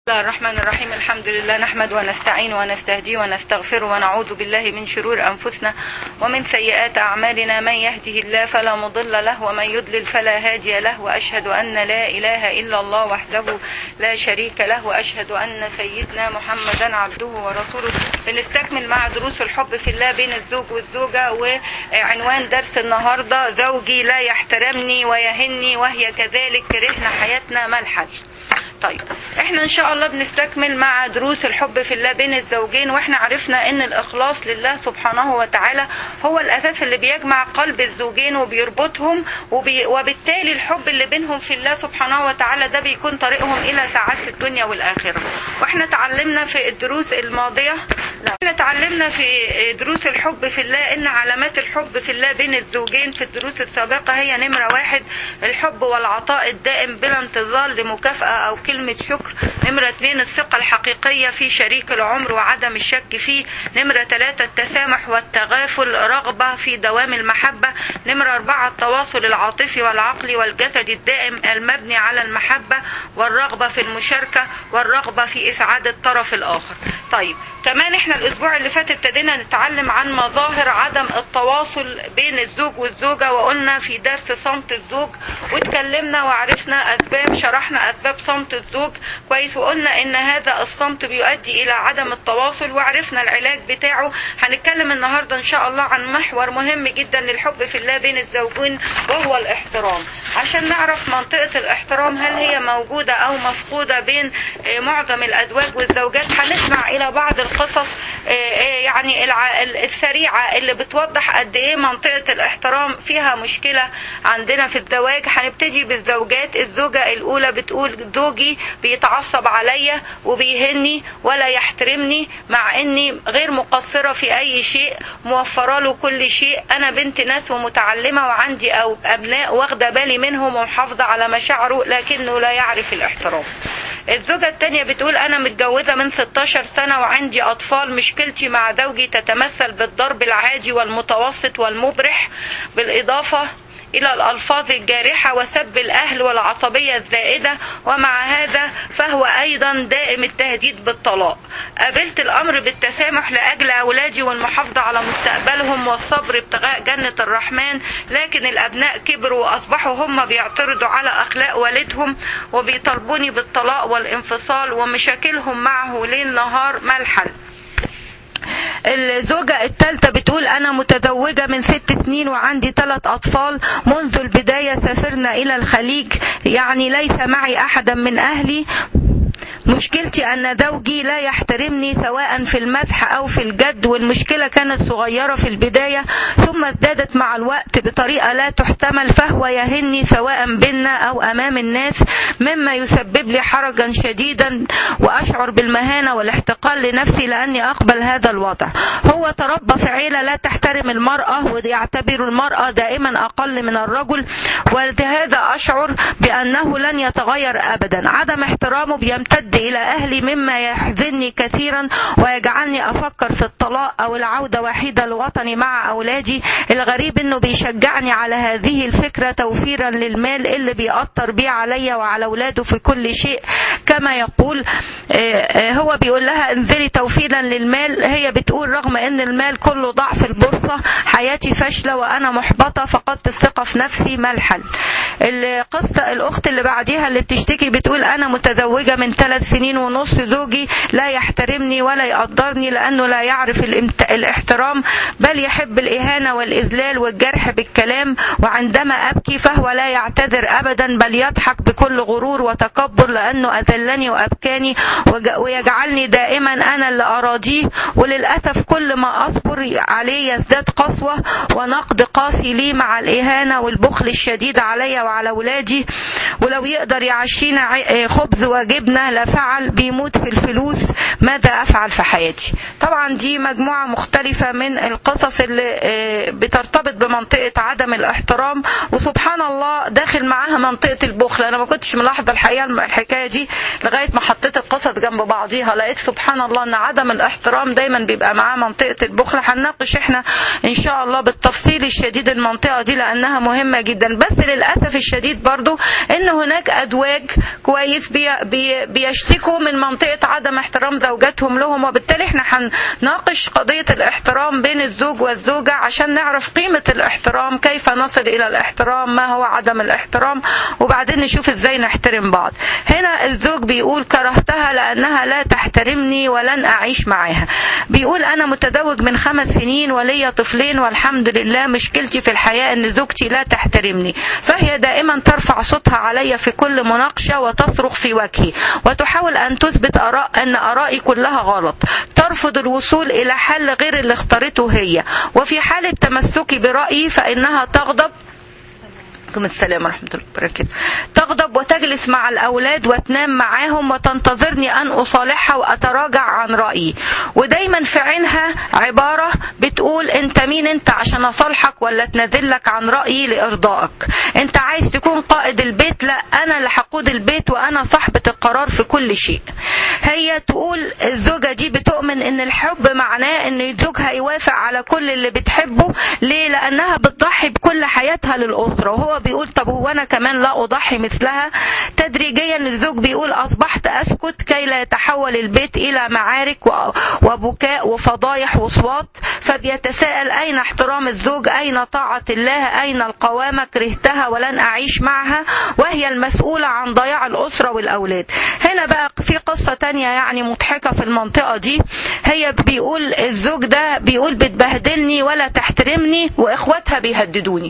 الله الرحمن الرحيم الحمد لله نحمد ونستعين ونستهدي ونستغفر ونعوذ بالله من شرور أنفسنا ومن سيئات أعمالنا من يهده الله فلا مضل له ومن يضلل فلا هادي له وأشهد أن لا إله إلا الله وحده لا شريك له وأشهد أن سيدنا محمدا عبده ورسوله بنستكمل مع دروس الحب في الله بين الزوج والزوجة وعنوان درس النهاردة زوجي لا يحترمني ويهني وهي كذلك كرهنا حياتنا ما الحل طيب احنا ان شاء الله بنستكمل مع دروس الحب في الله بين الزوجين واحنا عرفنا ان الاخلاص لله سبحانه وتعالى هو الاساس اللي بيجمع قلب الزوجين وبيربطهم وبي وبالتالي الحب اللي بينهم في الله سبحانه وتعالى ده بيكون طريقهم الى سعادة الدنيا والاخرة واحنا تعلمنا في الدروس الماضية احنا تعلمنا في دروس الحب في الله ان علامات الحب في الله بين الزوجين في الدروس السابقة هي نمرة واحد الحب والعطاء الدائم بلا انتظار لمكافأة او كلمة شكر نمرة اتنين الثقة الحقيقية في شريك العمر وعدم الشك فيه نمرة ثلاثة التسامح والتغافل رغبة في دوام المحبة نمرة أربعة التواصل العاطفي والعقلي والجسدي الدائم المبني على المحبة والرغبة في المشاركة والرغبة في إسعاد الطرف الآخر طيب كمان احنا الاسبوع اللي فات ابتدينا نتعلم عن مظاهر عدم التواصل بين الزوج والزوجة وقلنا في درس صمت الزوج واتكلمنا وعرفنا اسباب شرحنا اسباب صمت الزوج كويس وقلنا ان هذا الصمت بيؤدي الى عدم التواصل وعرفنا العلاج بتاعه هنتكلم النهاردة ان شاء الله عن محور مهم جدا للحب في الله بين الزوجين وهو الاحترام عشان نعرف منطقة الاحترام هل هي موجودة او مفقودة بين معظم الازواج والزوجات هنسمع الى بعض القصص يعني السريعة اللي بتوضح قد ايه منطقة الاحترام فيها مشكلة عندنا في الزواج هنبتدي بالزوجات الزوجة الاولى بتقول زوجي بيتعصب عليا وبيهني ولا يحترمني مع اني غير مقصرة في اي شيء موفرة له كل شيء انا بنت ناس ومتعلمة وعندي او ابناء واخدة بالي منهم ومحافظة على مشاعره لكنه لا يعرف الاحترام الزوجة التانية بتقول أنا متجوزة من 16 سنة وعندي أطفال مشكلتي مع زوجي تتمثل بالضرب العادي والمتوسط والمبرح بالإضافة إلى الألفاظ الجارحة وسب الأهل والعصبية الزائدة ومع هذا فهو أيضا دائم التهديد بالطلاق قابلت الأمر بالتسامح لأجل أولادي والمحافظة على مستقبلهم والصبر ابتغاء جنة الرحمن لكن الأبناء كبروا وأصبحوا هم بيعترضوا على أخلاق والدهم وبيطالبوني بالطلاق والانفصال ومشاكلهم معه ليل نهار ما الحل الزوجة الثالثة بتقول أنا متزوجة من ست سنين وعندي ثلاث أطفال منذ البداية سافرنا إلى الخليج يعني ليس معي أحدا من أهلي مشكلتي أن زوجي لا يحترمني سواء في المزح أو في الجد والمشكلة كانت صغيرة في البداية ثم ازدادت مع الوقت بطريقة لا تحتمل فهو يهني سواء بينا أو أمام الناس مما يسبب لي حرجا شديدا وأشعر بالمهانة والاحتقان لنفسي لأني أقبل هذا الوضع هو تربى في عيلة لا تحترم المرأة ويعتبر المرأة دائما أقل من الرجل ولهذا أشعر بأنه لن يتغير أبدا عدم احترامه بيمتد إلى أهلي مما يحزنني كثيرا ويجعلني أفكر في الطلاق أو العودة وحيدة لوطني مع أولادي الغريب أنه بيشجعني على هذه الفكرة توفيرا للمال اللي بيأثر بيه عليا وعلى أولاده في كل شيء كما يقول هو بيقول لها انزلي توفيرا للمال هي بتقول رغم أن المال كله ضعف البورصة حياتي فاشلة وأنا محبطة فقدت الثقة في نفسي ما الحل القصة الأخت اللي بعديها اللي بتشتكي بتقول أنا متزوجة من ثلاث سنين ونص زوجي لا يحترمني ولا يقدرني لأنه لا يعرف الاحترام بل يحب الإهانة والإذلال والجرح بالكلام وعندما أبكي فهو لا يعتذر أبدا بل يضحك بكل غرور وتكبر لأنه أذلني وأبكاني ويجعلني دائما أنا اللي أراضيه وللأسف كل ما أصبر عليه يزداد قسوة ونقد قاسي لي مع الإهانة والبخل الشديد علي وعلى أولادي ولو يقدر يعشينا خبز وجبنة لفعل بيموت في الفلوس ماذا أفعل في حياتي طبعا دي مجموعة مختلفة من القصص اللي بترتبط بمنطقة عدم الاحترام وسبحان الله داخل معاها منطقة البخل أنا ما كنتش ملاحظة الحقيقة الحكاية دي لغاية ما حطيت القصص جنب بعضيها لقيت سبحان الله أن عدم الاحترام دايما بيبقى معاه منطقة البخل هنناقش احنا إن شاء الله بالتفصيل الشديد المنطقة دي لأنها مهمة جدا بس للأسف للأسف الشديد برضو ان هناك ازواج كويس بي بي بيشتكوا من منطقة عدم احترام زوجاتهم لهم وبالتالي احنا هنناقش قضية الاحترام بين الزوج والزوجة عشان نعرف قيمة الاحترام كيف نصل الى الاحترام ما هو عدم الاحترام وبعدين نشوف ازاي نحترم بعض هنا الزوج بيقول كرهتها لانها لا تحترمني ولن اعيش معاها بيقول انا متزوج من خمس سنين ولي طفلين والحمد لله مشكلتي في الحياة ان زوجتي لا تحترمني فهي دائما ترفع صوتها علي في كل مناقشة وتصرخ في وجهي وتحاول ان تثبت اراء ان ارائي كلها غلط ترفض الوصول الى حل غير اللي اختارته هي وفي حالة تمسكي برأيي فانها تغضب عليكم السلام ورحمة الله وبركاته تغضب وتجلس مع الأولاد وتنام معاهم وتنتظرني أن أصالحها وأتراجع عن رأيي ودايما في عينها عبارة بتقول أنت مين أنت عشان أصالحك ولا تنازلك عن رأيي لإرضائك أنت عايز تكون قائد البيت لا أنا اللي هقود البيت وأنا صاحبة القرار في كل شيء هي تقول الزوجة دي بتؤمن أن الحب معناه أن زوجها يوافق على كل اللي بتحبه ليه لأنها بتضحي بكل حياتها للأسرة وهو بيقول طب هو انا كمان لا اضحي مثلها تدريجيا الزوج بيقول اصبحت اسكت كي لا يتحول البيت الى معارك وبكاء وفضايح وصوات فبيتساءل اين احترام الزوج اين طاعة الله اين القوامة كرهتها ولن اعيش معها وهي المسؤولة عن ضياع الاسرة والاولاد هنا بقى في قصة تانية يعني مضحكة في المنطقة دي هي بيقول الزوج ده بيقول بتبهدلني ولا تحترمني واخواتها بيهددوني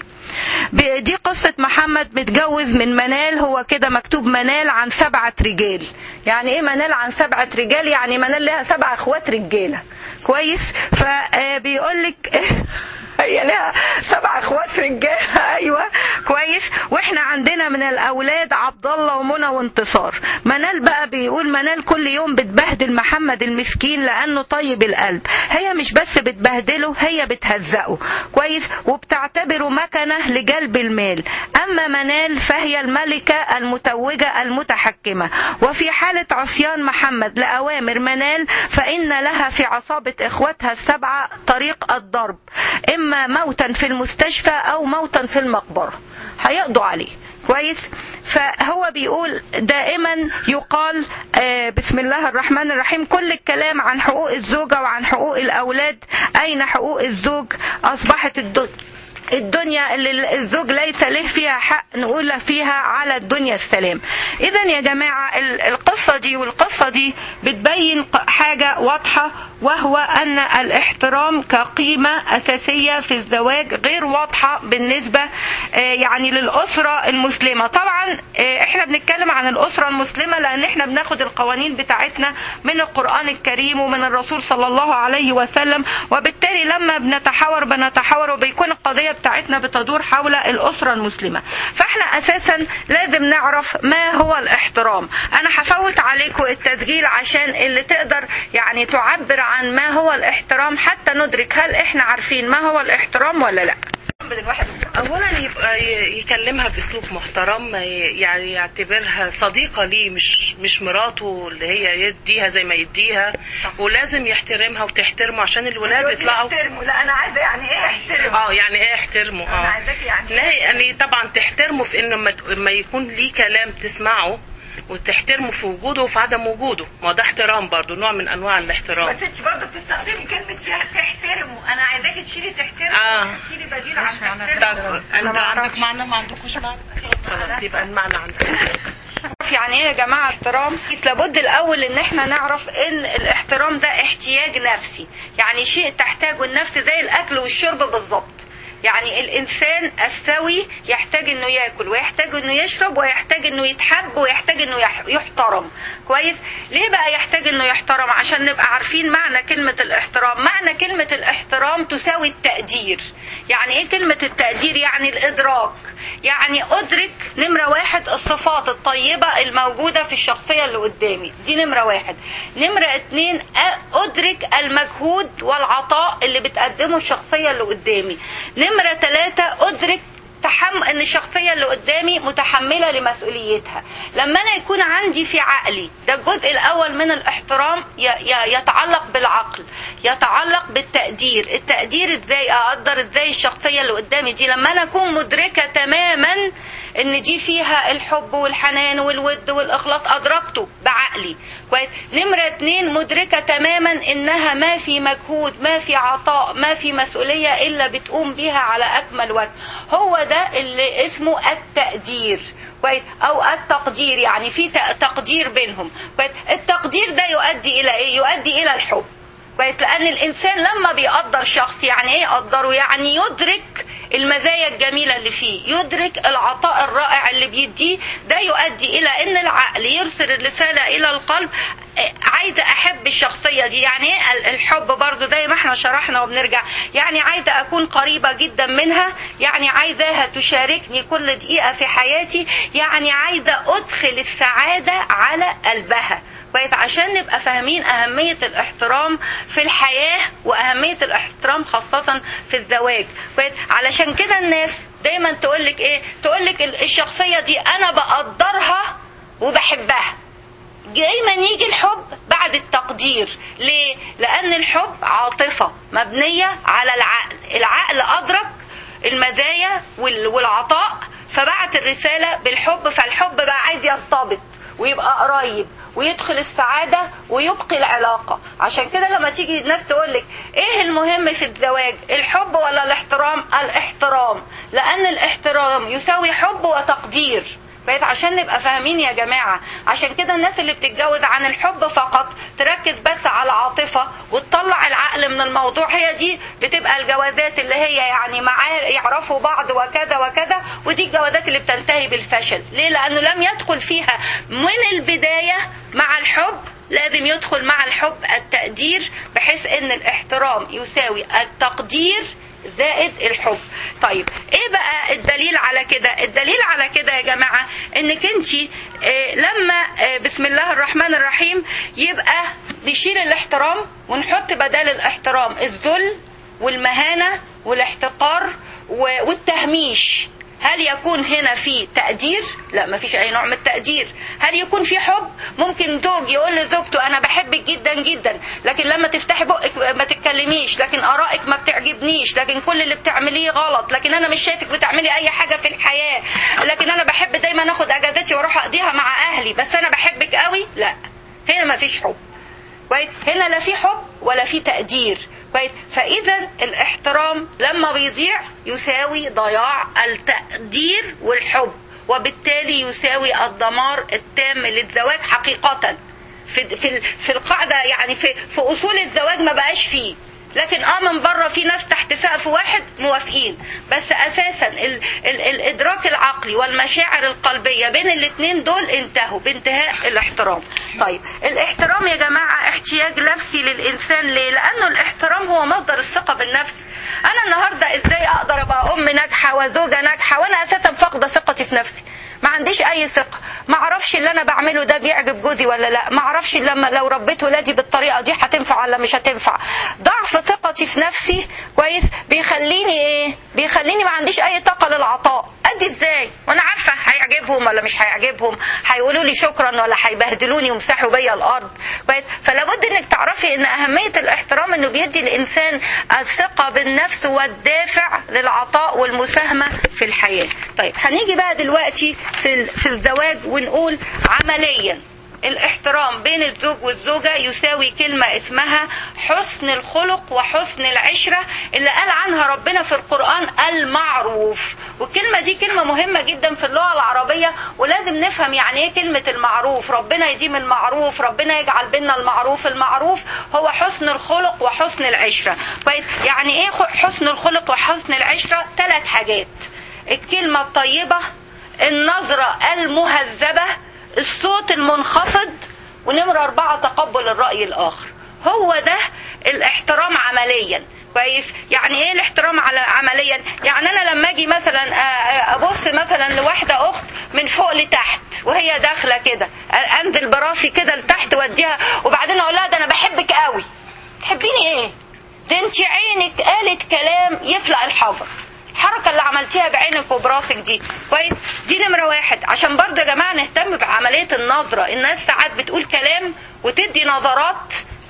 دي قصة محمد متجوز من منال هو كده مكتوب منال عن سبعة رجال يعني ايه منال عن سبعة رجال يعني منال لها سبع اخوات رجالة كويس فبيقول لك هي لها سبع اخوات رجاله ايوه كويس واحنا عندنا من الاولاد عبد الله ومنى وانتصار منال بقى بيقول منال كل يوم بتبهدل محمد المسكين لانه طيب القلب هي مش بس بتبهدله هي بتهزقه كويس وبتعتبره مكنه لجلب المال اما منال فهي الملكه المتوجه المتحكمه وفي حاله عصيان محمد لاوامر منال فان لها في عصابه اخواتها السبعه طريق الضرب اما موتا في المستشفى او موتا في المقبره هيقضوا عليه كويس فهو بيقول دائما يقال آه بسم الله الرحمن الرحيم كل الكلام عن حقوق الزوجة وعن حقوق الأولاد أين حقوق الزوج أصبحت الدنيا الدنيا اللي الزوج ليس له فيها حق نقول فيها على الدنيا السلام اذا يا جماعة القصة دي والقصة دي بتبين حاجة واضحة وهو ان الاحترام كقيمة اساسية في الزواج غير واضحة بالنسبة يعني للاسرة المسلمة طبعا احنا بنتكلم عن الاسرة المسلمة لان احنا بناخد القوانين بتاعتنا من القرآن الكريم ومن الرسول صلى الله عليه وسلم وبالتالي لما بنتحاور بنتحاور وبيكون القضية بتاعتنا بتدور حول الأسرة المسلمة فاحنا أساسا لازم نعرف ما هو الاحترام أنا هفوت عليكم التسجيل عشان اللي تقدر يعني تعبر عن ما هو الاحترام حتى ندرك هل احنا عارفين ما هو الاحترام ولا لا اولا يبقى يكلمها باسلوب محترم يعني يعتبرها صديقه ليه مش مش مراته اللي هي يديها زي ما يديها ولازم يحترمها وتحترمه عشان الولاد يطلعوا يحترموا لا انا عايزه يعني ايه احترموا اه يعني ايه احترمه اه انا عايزاكي يعني لا يعني طبعا تحترمه في انه لما يكون ليه كلام تسمعه وتحترمه في وجوده وفي عدم وجوده ما ده احترام برضه نوع من انواع الاحترام بس انت برضه بتستخدمي كلمه تحترمه انا عايزاكي تشيلي تحترمه آه. تشيلي بديل عن طب تحترمه انت عندك معنى ما عندكوش معنى خلاص يبقى المعنى عندك يعني ايه يا جماعه احترام لابد الاول ان احنا نعرف ان الاحترام ده احتياج نفسي يعني شيء تحتاجه النفس زي الاكل والشرب بالظبط يعني الانسان السوي يحتاج انه ياكل ويحتاج انه يشرب ويحتاج انه يتحب ويحتاج انه يحترم كويس ليه بقى يحتاج انه يحترم عشان نبقى عارفين معنى كلمة الاحترام معنى كلمة الاحترام تساوي التقدير يعني ايه كلمة التقدير يعني الادراك يعني ادرك نمرة واحد الصفات الطيبة الموجودة في الشخصية اللي قدامي دي نمرة واحد نمرة اتنين ادرك المجهود والعطاء اللي بتقدمه الشخصية اللي قدامي نمرة ثلاثة أدرك تحم ان الشخصيه اللي قدامي متحمله لمسؤوليتها لما انا يكون عندي في عقلي ده الجزء الاول من الاحترام يتعلق بالعقل يتعلق بالتقدير التقدير ازاي اقدر ازاي الشخصيه اللي قدامي دي لما انا اكون مدركه تماما ان دي فيها الحب والحنان والود والاخلاص ادركته بعقلي كويس نمرة اتنين مدركة تماما انها ما في مجهود ما في عطاء ما في مسؤولية الا بتقوم بيها على اكمل وجه هو ده اللي اسمه التقدير كويس او التقدير يعني في تقدير بينهم كويس التقدير ده يؤدي الى ايه يؤدي الى الحب كويس لان الانسان لما بيقدر شخص يعني ايه يقدره يعني يدرك المزايا الجميلة اللي فيه يدرك العطاء الرائع اللي بيديه ده يؤدي إلى أن العقل يرسل الرسالة إلى القلب عايزة أحب الشخصية دي يعني ايه الحب برضو زي ما احنا شرحنا وبنرجع يعني عايزة أكون قريبة جدا منها يعني عايزاها تشاركني كل دقيقة في حياتي يعني عايزة أدخل السعادة على قلبها كويس عشان نبقى فاهمين أهمية الاحترام في الحياة وأهمية الاحترام خاصة في الزواج كويس علشان كده الناس دايما تقولك إيه تقولك الشخصية دي أنا بقدرها وبحبها دايما يجي الحب بعد التقدير ليه لأن الحب عاطفة مبنية على العقل العقل أدرك المزايا والعطاء فبعت الرسالة بالحب فالحب بقى عايز يرتبط ويبقى قريب ويدخل السعادة ويبقي العلاقة عشان كده لما تيجي الناس تقولك ايه المهم في الزواج الحب ولا الاحترام الاحترام لان الاحترام يساوي حب وتقدير بقيت عشان نبقى فاهمين يا جماعة عشان كده الناس اللي بتتجوز عن الحب فقط تركز بس على العاطفة وتطلع العقل من الموضوع هي دي بتبقى الجوازات اللي هي يعني معاه يعرفوا بعض وكذا وكذا ودي الجوازات اللي بتنتهي بالفشل ليه لأنه لم يدخل فيها من البداية مع الحب لازم يدخل مع الحب التقدير بحيث ان الاحترام يساوي التقدير زائد الحب طيب ايه بقى الدليل على كده الدليل على كده يا جماعة انك انت اه لما اه بسم الله الرحمن الرحيم يبقى نشيل الاحترام ونحط بدل الاحترام الذل والمهانة والاحتقار والتهميش هل يكون هنا في تقدير لا ما فيش اي نوع من التقدير هل يكون في حب ممكن زوج يقول لزوجته انا بحبك جدا جدا لكن لما تفتحي بقك ما تتكلميش لكن ارائك ما بتعجبنيش لكن كل اللي بتعمليه غلط لكن انا مش شايفك بتعملي اي حاجه في الحياه لكن انا بحب دايما اخد اجازتي واروح اقضيها مع اهلي بس انا بحبك قوي لا هنا ما فيش حب كويس هنا لا في حب ولا في تقدير كويس فاذا الاحترام لما بيضيع يساوي ضياع التقدير والحب وبالتالي يساوي الدمار التام للزواج حقيقه في في في القاعده يعني في في اصول الزواج ما بقاش فيه لكن اه من بره في ناس تحت سقف واحد موافقين بس اساسا ال ال الادراك العقلي والمشاعر القلبيه بين الاثنين دول انتهوا بانتهاء الاحترام طيب الاحترام يا جماعه احتياج نفسي للانسان ليه لانه الاحترام هو مصدر الثقه بالنفس انا النهارده ازاي اقدر ابقى ام ناجحه وزوجه ناجحه وانا اساسا فاقده ثقتي في نفسي ما عنديش اي ثقه ما اعرفش اللي انا بعمله ده بيعجب جوزي ولا لا ما اعرفش لما لو ربيت ولادي بالطريقه دي هتنفع ولا مش هتنفع ضعف ثقتي في نفسي كويس بيخليني ايه بيخليني ما عنديش اي طاقه للعطاء ادي ازاي وانا عارفه هيعجبهم ولا مش هيعجبهم هيقولوا لي شكرا ولا هيبهدلوني ويمسحوا بيا الارض كويس فلا بد انك تعرفي ان اهميه الاحترام انه بيدي الانسان الثقه بالنفس والدافع للعطاء والمساهمه في الحياه طيب هنيجي بقى دلوقتي في في الزواج ونقول عمليا الاحترام بين الزوج والزوجة يساوي كلمة اسمها حسن الخلق وحسن العشرة اللي قال عنها ربنا في القرآن المعروف والكلمة دي كلمة مهمة جدا في اللغة العربية ولازم نفهم يعني ايه كلمة المعروف ربنا يديم المعروف ربنا يجعل بينا المعروف المعروف هو حسن الخلق وحسن العشرة كويس يعني ايه حسن الخلق وحسن العشرة ثلاث حاجات الكلمة الطيبة النظرة المهذبة الصوت المنخفض ونمرة أربعة تقبل الرأي الآخر هو ده الاحترام عمليا كويس يعني ايه الاحترام على عمليا يعني انا لما اجي مثلا ابص مثلا لواحده اخت من فوق لتحت وهي داخله كده انزل براسي كده لتحت واديها وبعدين اقول لها ده انا بحبك قوي تحبيني ايه ده انت عينك قالت كلام يفلق الحجر الحركه اللي عملتيها بعينك وبراسك دي كويس دي نمره واحد عشان برضه يا جماعه نهتم بعمليه النظره الناس ساعات بتقول كلام وتدي نظرات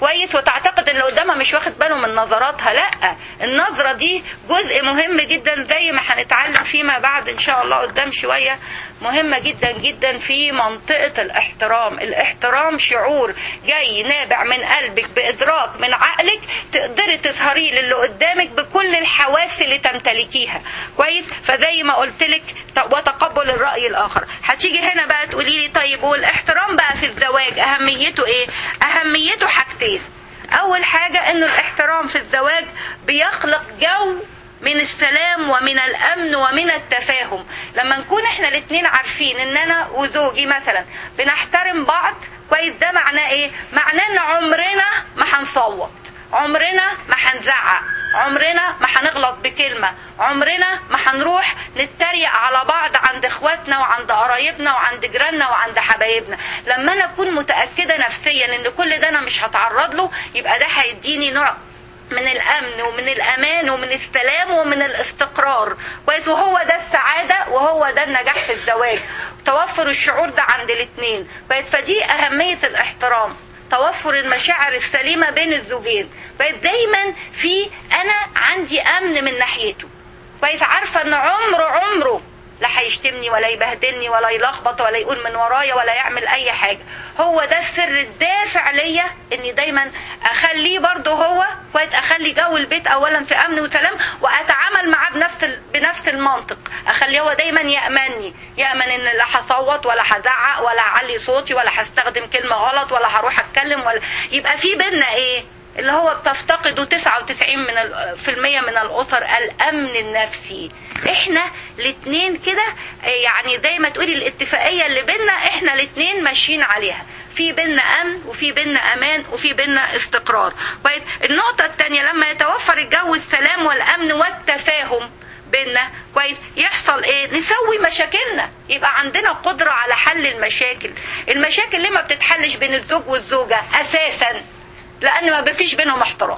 كويس وتعتقد ان اللي قدامها مش واخد باله من نظراتها لا النظره دي جزء مهم جدا زي ما هنتعلم فيما بعد ان شاء الله قدام شويه مهمه جدا جدا في منطقه الاحترام الاحترام شعور جاي نابع من قلبك بادراك من عقلك تقدري تظهريه للي قدامك بكل الحواس اللي تمتلكيها كويس فزي ما قلت لك وتقبل الراي الاخر هتيجي هنا بقى تقولي لي طيب والاحترام بقى في الزواج اهميته ايه اهميته حاجتين اول حاجه انه الاحترام في الزواج بيخلق جو من السلام ومن الامن ومن التفاهم لما نكون احنا الاثنين عارفين ان انا وزوجي مثلا بنحترم بعض كويس ده معناه ايه معناه ان عمرنا ما هنصوت عمرنا ما هنزعق عمرنا ما هنغلط بكلمة عمرنا ما هنروح نتريق على بعض عند اخواتنا وعند قرايبنا وعند جيراننا وعند حبايبنا لما انا اكون متأكدة نفسيا ان كل ده انا مش هتعرض له يبقى ده هيديني نوع من الامن ومن الامان ومن السلام ومن الاستقرار كويس وهو ده السعاده وهو ده النجاح في الزواج توفر الشعور ده عند الاثنين كويس فدي اهميه الاحترام توفر المشاعر السليمه بين الزوجين كويس دايما في انا عندي امن من ناحيته كويس عارفه ان عمره عمره لا هيشتمني ولا يبهدلني ولا يلخبط ولا يقول من ورايا ولا يعمل اي حاجه هو ده السر الدافع ليا اني دايما اخليه برضه هو كويس اخلي جو البيت اولا في امن وسلام واتعامل معاه بنفس بنفس المنطق اخليه هو دايما يامنني يامن ان لا هصوت ولا هزعق ولا اعلي صوتي ولا هستخدم كلمه غلط ولا هروح اتكلم ولا يبقى في بينا ايه اللي هو بتفتقده 99 من في المية من الأسر الأمن النفسي احنا الاثنين كده يعني زي ما تقولي الاتفاقية اللي بينا احنا الاثنين ماشيين عليها في بينا امن وفي بينا امان وفي بينا استقرار كويس النقطة الثانية لما يتوفر الجو السلام والامن والتفاهم بينا كويس يحصل ايه نسوي مشاكلنا يبقى عندنا قدرة على حل المشاكل المشاكل اللي ما بتتحلش بين الزوج والزوجة اساسا لان ما بفيش بينهم احترام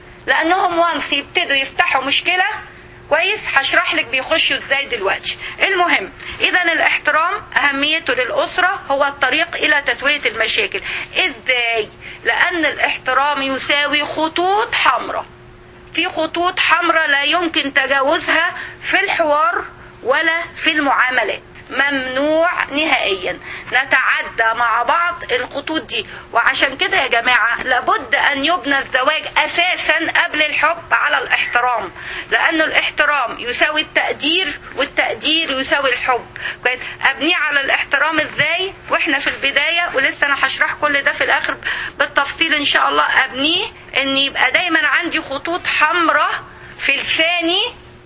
لانهم وانس يبتدوا يفتحوا مشكله كويس هشرح لك بيخشوا ازاي دلوقتي المهم اذا الاحترام اهميته للاسره هو الطريق الى تسويه المشاكل ازاي لان الاحترام يساوي خطوط حمراء في خطوط حمراء لا يمكن تجاوزها في الحوار ولا في المعاملات ممنوع نهائيا نتعدى مع بعض الخطوط دي وعشان كده يا جماعة لابد أن يبنى الزواج أساسا قبل الحب على الاحترام لأن الاحترام يساوي التقدير والتقدير يساوي الحب أبنيه على الاحترام إزاي وإحنا في البداية ولسه أنا هشرح كل ده في الآخر بالتفصيل إن شاء الله أبنيه إن يبقى دايما عندي خطوط حمراء في لساني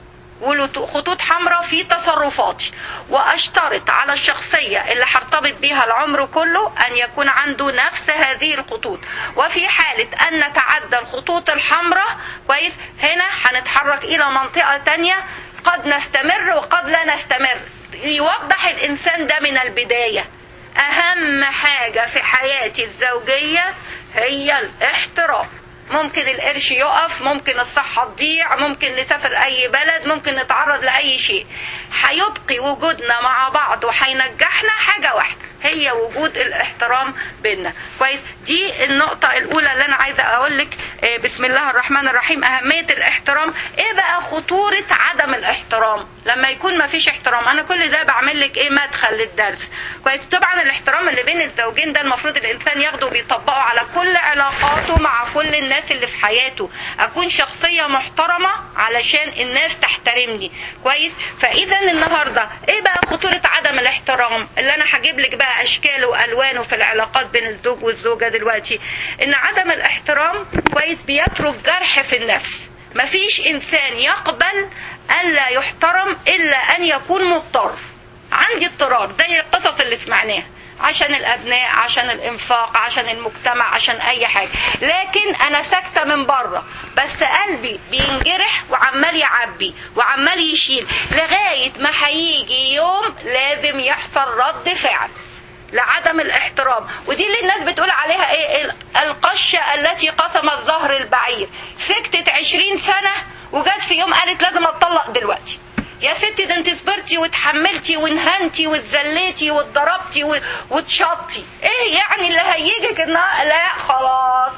وخطوط حمراء في تصرفاتي واشترط على الشخصية اللي هرتبط بيها العمر كله ان يكون عنده نفس هذه الخطوط وفي حالة ان نتعدى الخطوط الحمراء كويس هنا هنتحرك الى منطقة تانية قد نستمر وقد لا نستمر يوضح الانسان ده من البداية اهم حاجة في حياتي الزوجية هي الاحترام ممكن القرش يقف ممكن الصحة تضيع ممكن نسافر أي بلد ممكن نتعرض لأي شيء هيبقي وجودنا مع بعض وهينجحنا حاجة واحدة هي وجود الاحترام بيننا كويس دي النقطة الأولى اللي أنا عايزة أقول لك بسم الله الرحمن الرحيم أهمية الاحترام إيه بقى خطورة عدم الاحترام لما يكون ما فيش احترام أنا كل ده بعمل لك إيه مدخل للدرس كويس طبعا الاحترام اللي بين الزوجين ده المفروض الإنسان ياخده وبيطبقه على كل علاقاته مع كل الناس اللي في حياته أكون شخصية محترمة علشان الناس تحترمني كويس فإذا النهاردة إيه بقى خطورة عدم الاحترام اللي أنا هجيب لك بقى اشكاله والوانه في العلاقات بين الزوج والزوجه دلوقتي ان عدم الاحترام كويس بيترك جرح في النفس مفيش انسان يقبل الا يحترم الا ان يكون مضطر عندي اضطرار زي القصص اللي سمعناها عشان الابناء عشان الانفاق عشان المجتمع عشان اي حاجه لكن انا ساكته من بره بس قلبي بينجرح وعمال يعبي وعمال يشيل لغايه ما هيجي يوم لازم يحصل رد فعل لعدم الاحترام ودي اللي الناس بتقول عليها ايه القشة التي قسمت ظهر البعير سكتت عشرين سنة وجات في يوم قالت لازم اتطلق دلوقتي يا ستي ده انت صبرتي واتحملتي وانهنتي واتذليتي واتضربتي واتشطتي ايه يعني اللي هيجيك النهار لا خلاص انت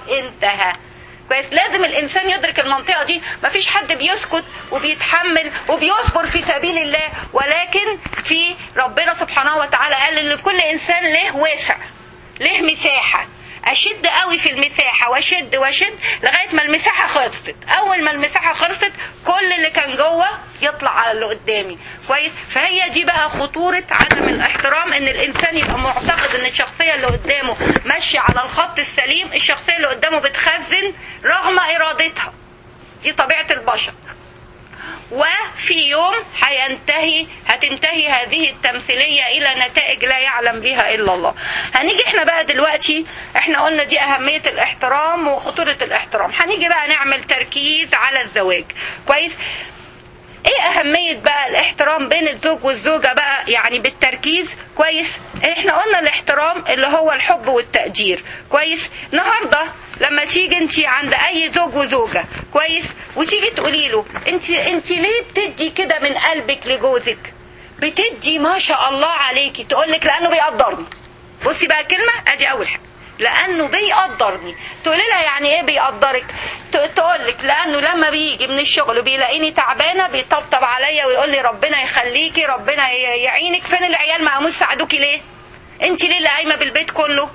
لها كويس لازم الانسان يدرك المنطقه دي مفيش حد بيسكت وبيتحمل وبيصبر في سبيل الله ولكن في ربنا سبحانه وتعالى قال ان كل انسان له واسع له مساحه اشد قوي في المساحه واشد واشد لغايه ما المساحه خلصت اول ما المساحه خلصت كل اللي كان جوه يطلع على اللي قدامي كويس فهي دي بقى خطوره عدم الاحترام ان الانسان يبقى معتقد ان الشخصيه اللي قدامه ماشيه على الخط السليم الشخصيه اللي قدامه بتخزن رغم ارادتها دي طبيعه البشر وفي يوم هينتهي هتنتهي هذه التمثيلية إلى نتائج لا يعلم بها إلا الله هنيجي احنا بقى دلوقتي احنا قلنا دي أهمية الاحترام وخطورة الاحترام هنيجي بقى نعمل تركيز على الزواج كويس ايه اهمية بقى الاحترام بين الزوج والزوجة بقى يعني بالتركيز كويس احنا قلنا الاحترام اللي هو الحب والتقدير كويس النهاردة لما تيجي انت عند اي زوج وزوجة كويس وتيجي تقولي له انت انت ليه بتدي كده من قلبك لجوزك بتدي ما شاء الله عليكي تقول لك لانه بيقدرني بصي بقى كلمة ادي اول حاجة لانه بيقدرني تقولي لها يعني ايه بيقدرك تقول لك لانه لما بيجي من الشغل بيلاقيني تعبانه بيطبطب عليا ويقول لي ربنا يخليكي ربنا يعينك فين العيال ما قاموش ساعدوكي ليه انت ليه اللي قايمه بالبيت كله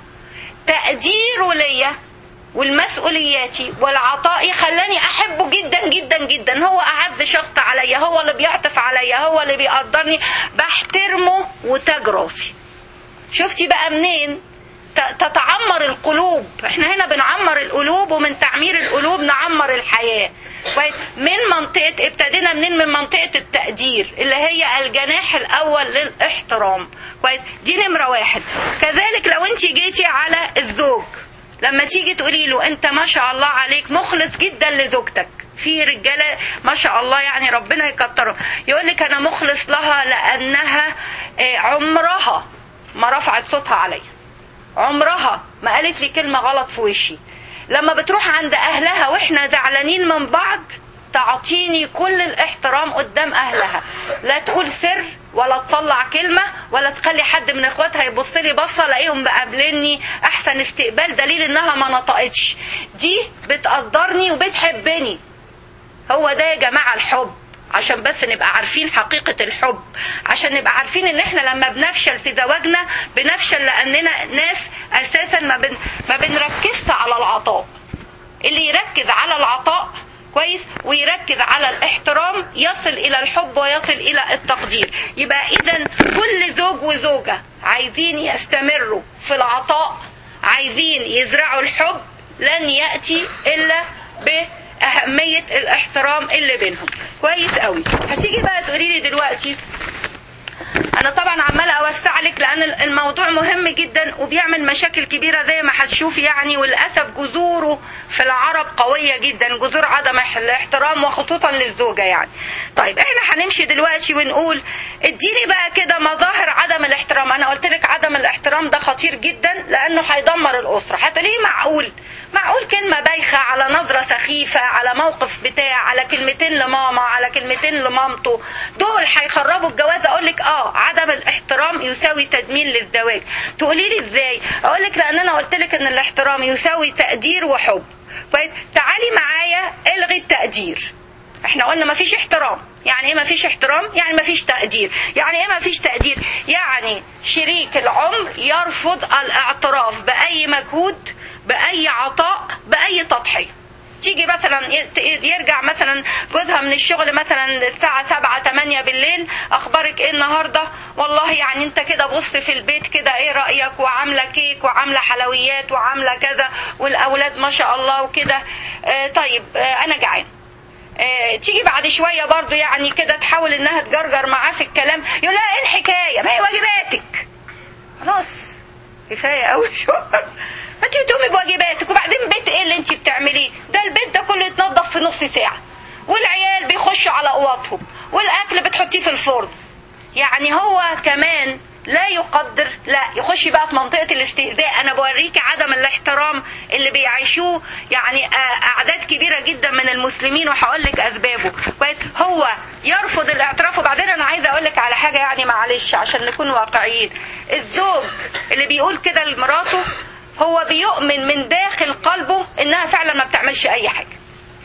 تقديره ليا والمسؤولياتي والعطاء خلاني احبه جدا جدا جدا هو اعز شخص عليا هو اللي بيعطف عليا هو اللي بيقدرني بحترمه وتاج راسي شفتي بقى منين تتعمر القلوب احنا هنا بنعمر القلوب ومن تعمير القلوب نعمر الحياة كويس من منطقة ابتدينا منين من منطقة التقدير اللي هي الجناح الاول للاحترام كويس دي نمرة واحد كذلك لو انت جيتي على الزوج لما تيجي تقولي له انت ما شاء الله عليك مخلص جدا لزوجتك في رجاله ما شاء الله يعني ربنا يكترهم يقول لك انا مخلص لها لانها عمرها ما رفعت صوتها عليا عمرها ما قالت لي كلمة غلط في وشي لما بتروح عند أهلها وإحنا زعلانين من بعض تعطيني كل الاحترام قدام أهلها لا تقول سر ولا تطلع كلمة ولا تخلي حد من اخواتها يبص لي بصة الاقيهم مقابليني احسن استقبال دليل انها ما نطقتش دي بتقدرني وبتحبني هو ده يا جماعة الحب عشان بس نبقى عارفين حقيقة الحب عشان نبقى عارفين ان احنا لما بنفشل في زواجنا بنفشل لاننا ناس اساسا ما, بن ما بنركزش على العطاء اللي يركز على العطاء كويس ويركز على الاحترام يصل الى الحب ويصل الى التقدير يبقى اذا كل زوج وزوجة عايزين يستمروا في العطاء عايزين يزرعوا الحب لن يأتي الا ب أهمية الاحترام اللي بينهم كويس قوي هتيجي بقى تقولي لي دلوقتي انا طبعا عماله اوسع لك لان الموضوع مهم جدا وبيعمل مشاكل كبيره زي ما هتشوفي يعني وللاسف جذوره في العرب قويه جدا جذور عدم الاحترام وخصوصا للزوجه يعني طيب احنا هنمشي دلوقتي ونقول اديني بقى كده مظاهر عدم الاحترام انا قلت لك عدم الاحترام ده خطير جدا لانه هيدمر الاسره هتلاقيه معقول معقول كلمة بايخة على نظرة سخيفة على موقف بتاع على كلمتين لماما على كلمتين لمامته دول هيخربوا الجواز اقول لك اه عدم الاحترام يساوي تدمير للزواج تقولي لي ازاي اقول لك لان انا قلت لك ان الاحترام يساوي تقدير وحب كويس تعالي معايا الغي التقدير احنا قلنا مفيش احترام يعني ايه مفيش احترام يعني مفيش تقدير يعني ايه مفيش تقدير يعني شريك العمر يرفض الاعتراف باي مجهود باي عطاء باي تضحيه تيجي مثلا يرجع مثلا جوزها من الشغل مثلا الساعة سبعة تمانية بالليل أخبارك إيه النهاردة والله يعني أنت كده بص في البيت كده إيه رأيك وعاملة كيك وعاملة حلويات وعاملة كذا والأولاد ما شاء الله وكده آه طيب آه أنا جعان آه تيجي بعد شوية برضو يعني كده تحاول انها تجرجر معاه في الكلام يقول لها ايه الحكاية ما هي واجباتك خلاص كفاية قوي شهر ما انت بتقومي بواجباتك وبعدين بيت ايه اللي انت بتعمليه ده البيت ده كله يتنظف في نص ساعة والعيال بيخشوا على اوضهم والاكل بتحطيه في الفرن يعني هو كمان لا يقدر لا يخش بقى في منطقة الاستهزاء أنا بوريك عدم الاحترام اللي بيعيشوه يعني أعداد كبيرة جدا من المسلمين وهقول لك أسبابه كويس هو يرفض الاعتراف وبعدين أنا عايزة أقول لك على حاجة يعني معلش عشان نكون واقعيين الزوج اللي بيقول كده لمراته هو بيؤمن من داخل قلبه انها فعلا بتعملش اي حاجه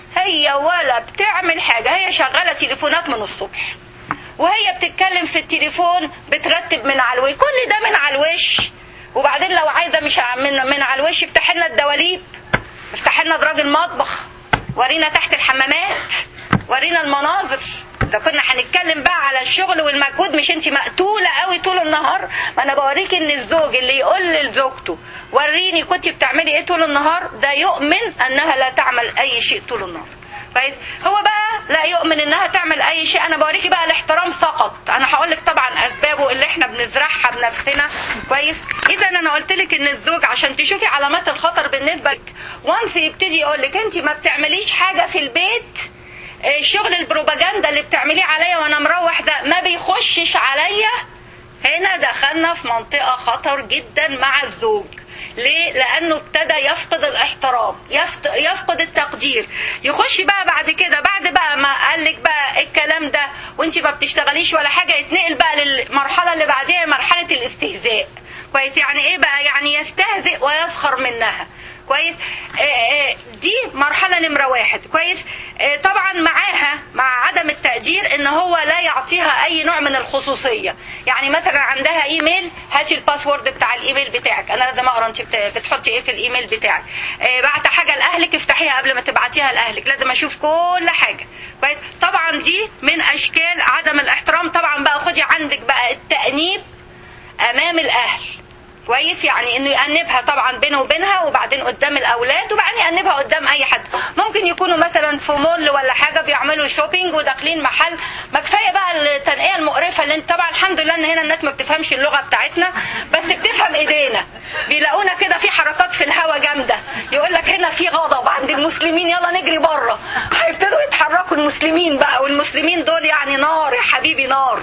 هي ولا بتعمل حاجه هي شغاله تليفونات من الصبح وهي بتتكلم في التليفون بترتب من على الوش كل ده من على الوش وبعدين لو عايزه مش ع- من من على الوش افتح لنا الدواليب افتح لنا دراج المطبخ ورينا تحت الحمامات ورينا المناظر ده كنا هنتكلم بقى على الشغل والمجهود مش انت مقتوله قوي طول النهار ما انا بوريك ان الزوج اللي يقول لزوجته وريني كنت بتعملي ايه طول النهار ده يؤمن انها لا تعمل اي شيء طول النهار كويس هو بقى لا يؤمن انها تعمل اي شيء انا بوريكي بقى الاحترام سقط انا هقول لك طبعا اسبابه اللي احنا بنزرعها بنفسنا كويس اذا انا قلت لك ان الزوج عشان تشوفي علامات الخطر بالنسبه لك وانس يبتدي يقول لك انت ما بتعمليش حاجه في البيت آه، شغل البروباجندا اللي بتعمليه عليا وانا مروح ده ما بيخشش عليا هنا دخلنا في منطقة خطر جدا مع الزوج ليه؟ لأنه ابتدى يفقد الاحترام يفت- يفقد التقدير يخش بقى بعد كده بعد بقى ما قال لك بقى الكلام ده وانت ما بتشتغليش ولا حاجة يتنقل بقى للمرحلة اللي بعديها مرحلة الاستهزاء كويس يعني ايه بقى يعني يستهزئ ويسخر منها كويس آه، آه، دي مرحله نمره واحد كويس آه، طبعا معاها مع عدم التقدير ان هو لا يعطيها اي نوع من الخصوصيه يعني مثلا عندها ايميل هاتي الباسورد بتاع الايميل بتاعك انا لازم اقرا انت بت- بتحطي ايه في الايميل بتاعك آه، بعت حاجه لاهلك افتحيها قبل ما تبعتيها لاهلك لازم اشوف كل حاجه كويس طبعا دي من اشكال عدم الاحترام طبعا بقى خدي عندك بقى التانيب امام الاهل كويس يعني انه يأنبها طبعا بينه وبينها وبعدين قدام الاولاد وبعدين يأنبها قدام اي حد ممكن يكونوا مثلا في مول ولا حاجه بيعملوا شوبينج وداخلين محل ما كفايه بقى التنقيه المقرفه اللي انت طبعا الحمد لله ان هنا الناس ما بتفهمش اللغه بتاعتنا بس بتفهم ايدينا بيلاقونا كده في حركات في الهوا جامده يقول لك هنا في غضب عند المسلمين يلا نجري بره هيبتدوا يتحركوا المسلمين بقى والمسلمين دول يعني نار يا حبيبي نار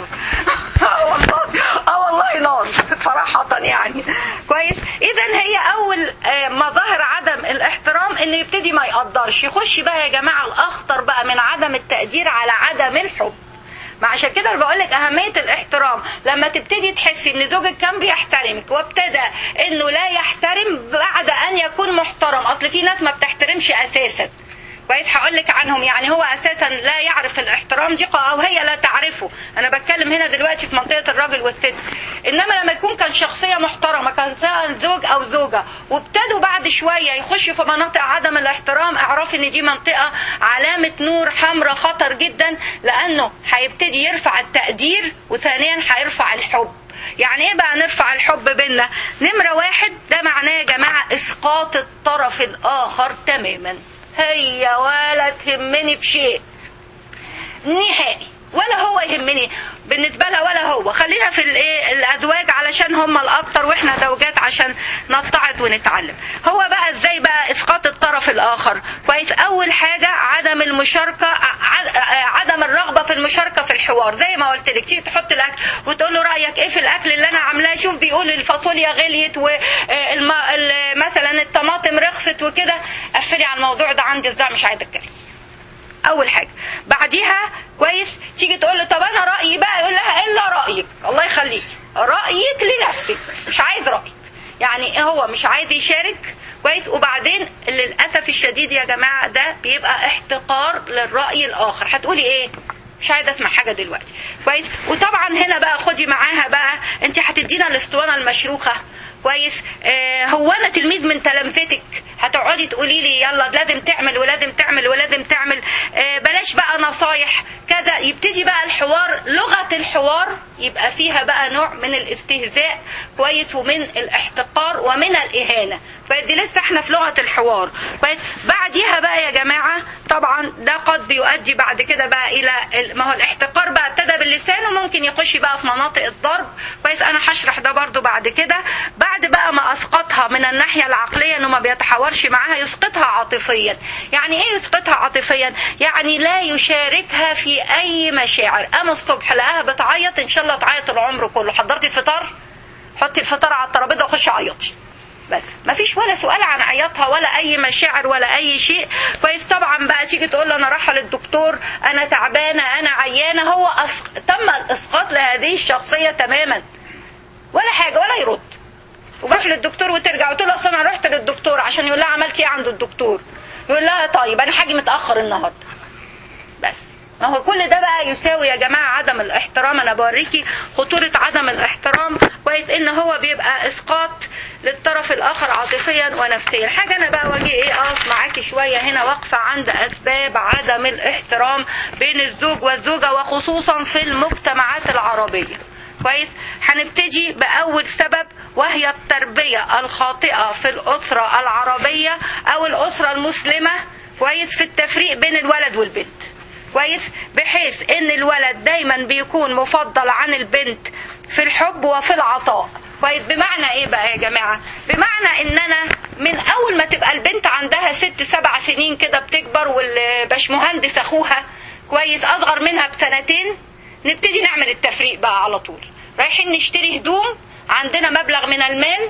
اه والله اه والله نار صراحة يعني كويس اذا هي اول آه، مظاهر عدم الاحترام انه يبتدي ما يقدرش يخش بقى يا جماعة الاخطر بقى من عدم التقدير على عدم الحب ما عشان كده انا بقول لك اهميه الاحترام لما تبتدي تحسي ان زوجك كان بيحترمك وابتدى انه لا يحترم بعد ان يكون محترم اصل في ناس ما بتحترمش اساسا كويس هقول لك عنهم يعني هو اساسا لا يعرف الاحترام دي او هي لا تعرفه انا بتكلم هنا دلوقتي في منطقه الراجل والست انما لما يكون كان شخصيه محترمه كان سواء زوج او زوجه وابتدوا بعد شويه يخشوا في مناطق عدم الاحترام اعرفي ان دي منطقه علامه نور حمراء خطر جدا لانه هيبتدي يرفع التقدير وثانيا هيرفع الحب يعني ايه بقى نرفع الحب بينا نمره واحد ده معناه يا جماعه اسقاط الطرف الاخر تماما هي ولا تهمني في شيء نهائي ولا هو يهمني بالنسبة لها ولا هو خلينا في الايه الازواج علشان هم الاكتر واحنا زوجات عشان نتعظ ونتعلم هو بقى ازاي بقى اسقاط الطرف الاخر كويس اول حاجة عدم المشاركة ع- عدم الرغبة في المشاركة في الحوار زي ما قلت لك تيجي تحط الاكل وتقول له رايك ايه في الاكل اللي انا عاملاه شوف بيقول الفاصوليا غليت ومثلا الطماطم رخصت وكده قفلي على الموضوع ده عندي صداع مش عايزه اتكلم اول حاجه بعديها كويس تيجي تقول له طب انا رايي بقى يقول لها الا رايك الله يخليك رايك لنفسك مش عايز رايك يعني هو مش عايز يشارك كويس وبعدين للاسف الشديد يا جماعه ده بيبقى احتقار للراي الاخر هتقولي ايه مش عايزه اسمع حاجه دلوقتي كويس وطبعا هنا بقى خدي معاها بقى انت هتدينا الاسطوانه المشروخه كويس آه هو انا تلميذ من تلامذتك هتقعدي تقولي لي يلا لازم تعمل ولازم تعمل ولازم تعمل آه بلاش بقى نصايح كذا يبتدي بقى الحوار لغه الحوار يبقى فيها بقى نوع من الاستهزاء كويس ومن الاحتقار ومن الاهانه كويس دي لسه احنا في لغه الحوار كويس بعديها بقى يا جماعه طبعا ده قد بيؤدي بعد كده بقى الى ال- ما هو الاحتقار بقى ابتدى باللسان وممكن يخش بقى في مناطق الضرب كويس انا هشرح ده برضو بعد كده بعد بقى ما اسقطها من الناحيه العقليه انه ما بيتحاورش معاها يسقطها عاطفيا يعني ايه يسقطها عاطفيا يعني لا يشاركها في اي مشاعر قام الصبح لقاها بتعيط ان شاء الله تعيط العمر كله حضرتي الفطار حطي الفطار على الترابيزه وخشي عيطي بس ما فيش ولا سؤال عن عياطها ولا اي مشاعر ولا اي شيء كويس طبعا بقى تيجي تقول له انا رايحه للدكتور انا تعبانه انا عيانه هو أسق... تم الاسقاط لهذه الشخصيه تماما ولا حاجه ولا يرد وبروح للدكتور وترجع وتقول له اصل انا رحت للدكتور عشان يقول لها عملتي ايه عند الدكتور يقول لها طيب انا هاجي متاخر النهارده بس ما هو كل ده بقى يساوي يا جماعه عدم الاحترام انا بوريكي خطوره عدم الاحترام كويس ان هو بيبقى اسقاط للطرف الاخر عاطفيا ونفسيا الحاجه انا بقى واجي ايه اقف معاكي شويه هنا واقفه عند اسباب عدم الاحترام بين الزوج والزوجه وخصوصا في المجتمعات العربيه كويس هنبتدي باول سبب وهي التربيه الخاطئه في الاسره العربيه او الاسره المسلمه كويس في التفريق بين الولد والبنت كويس بحيث ان الولد دايما بيكون مفضل عن البنت في الحب وفي العطاء كويس بمعنى ايه بقى يا جماعه بمعنى ان انا من اول ما تبقى البنت عندها ست سبع سنين كده بتكبر والباشمهندس اخوها كويس اصغر منها بسنتين نبتدي نعمل التفريق بقى على طول رايحين نشتري هدوم عندنا مبلغ من المال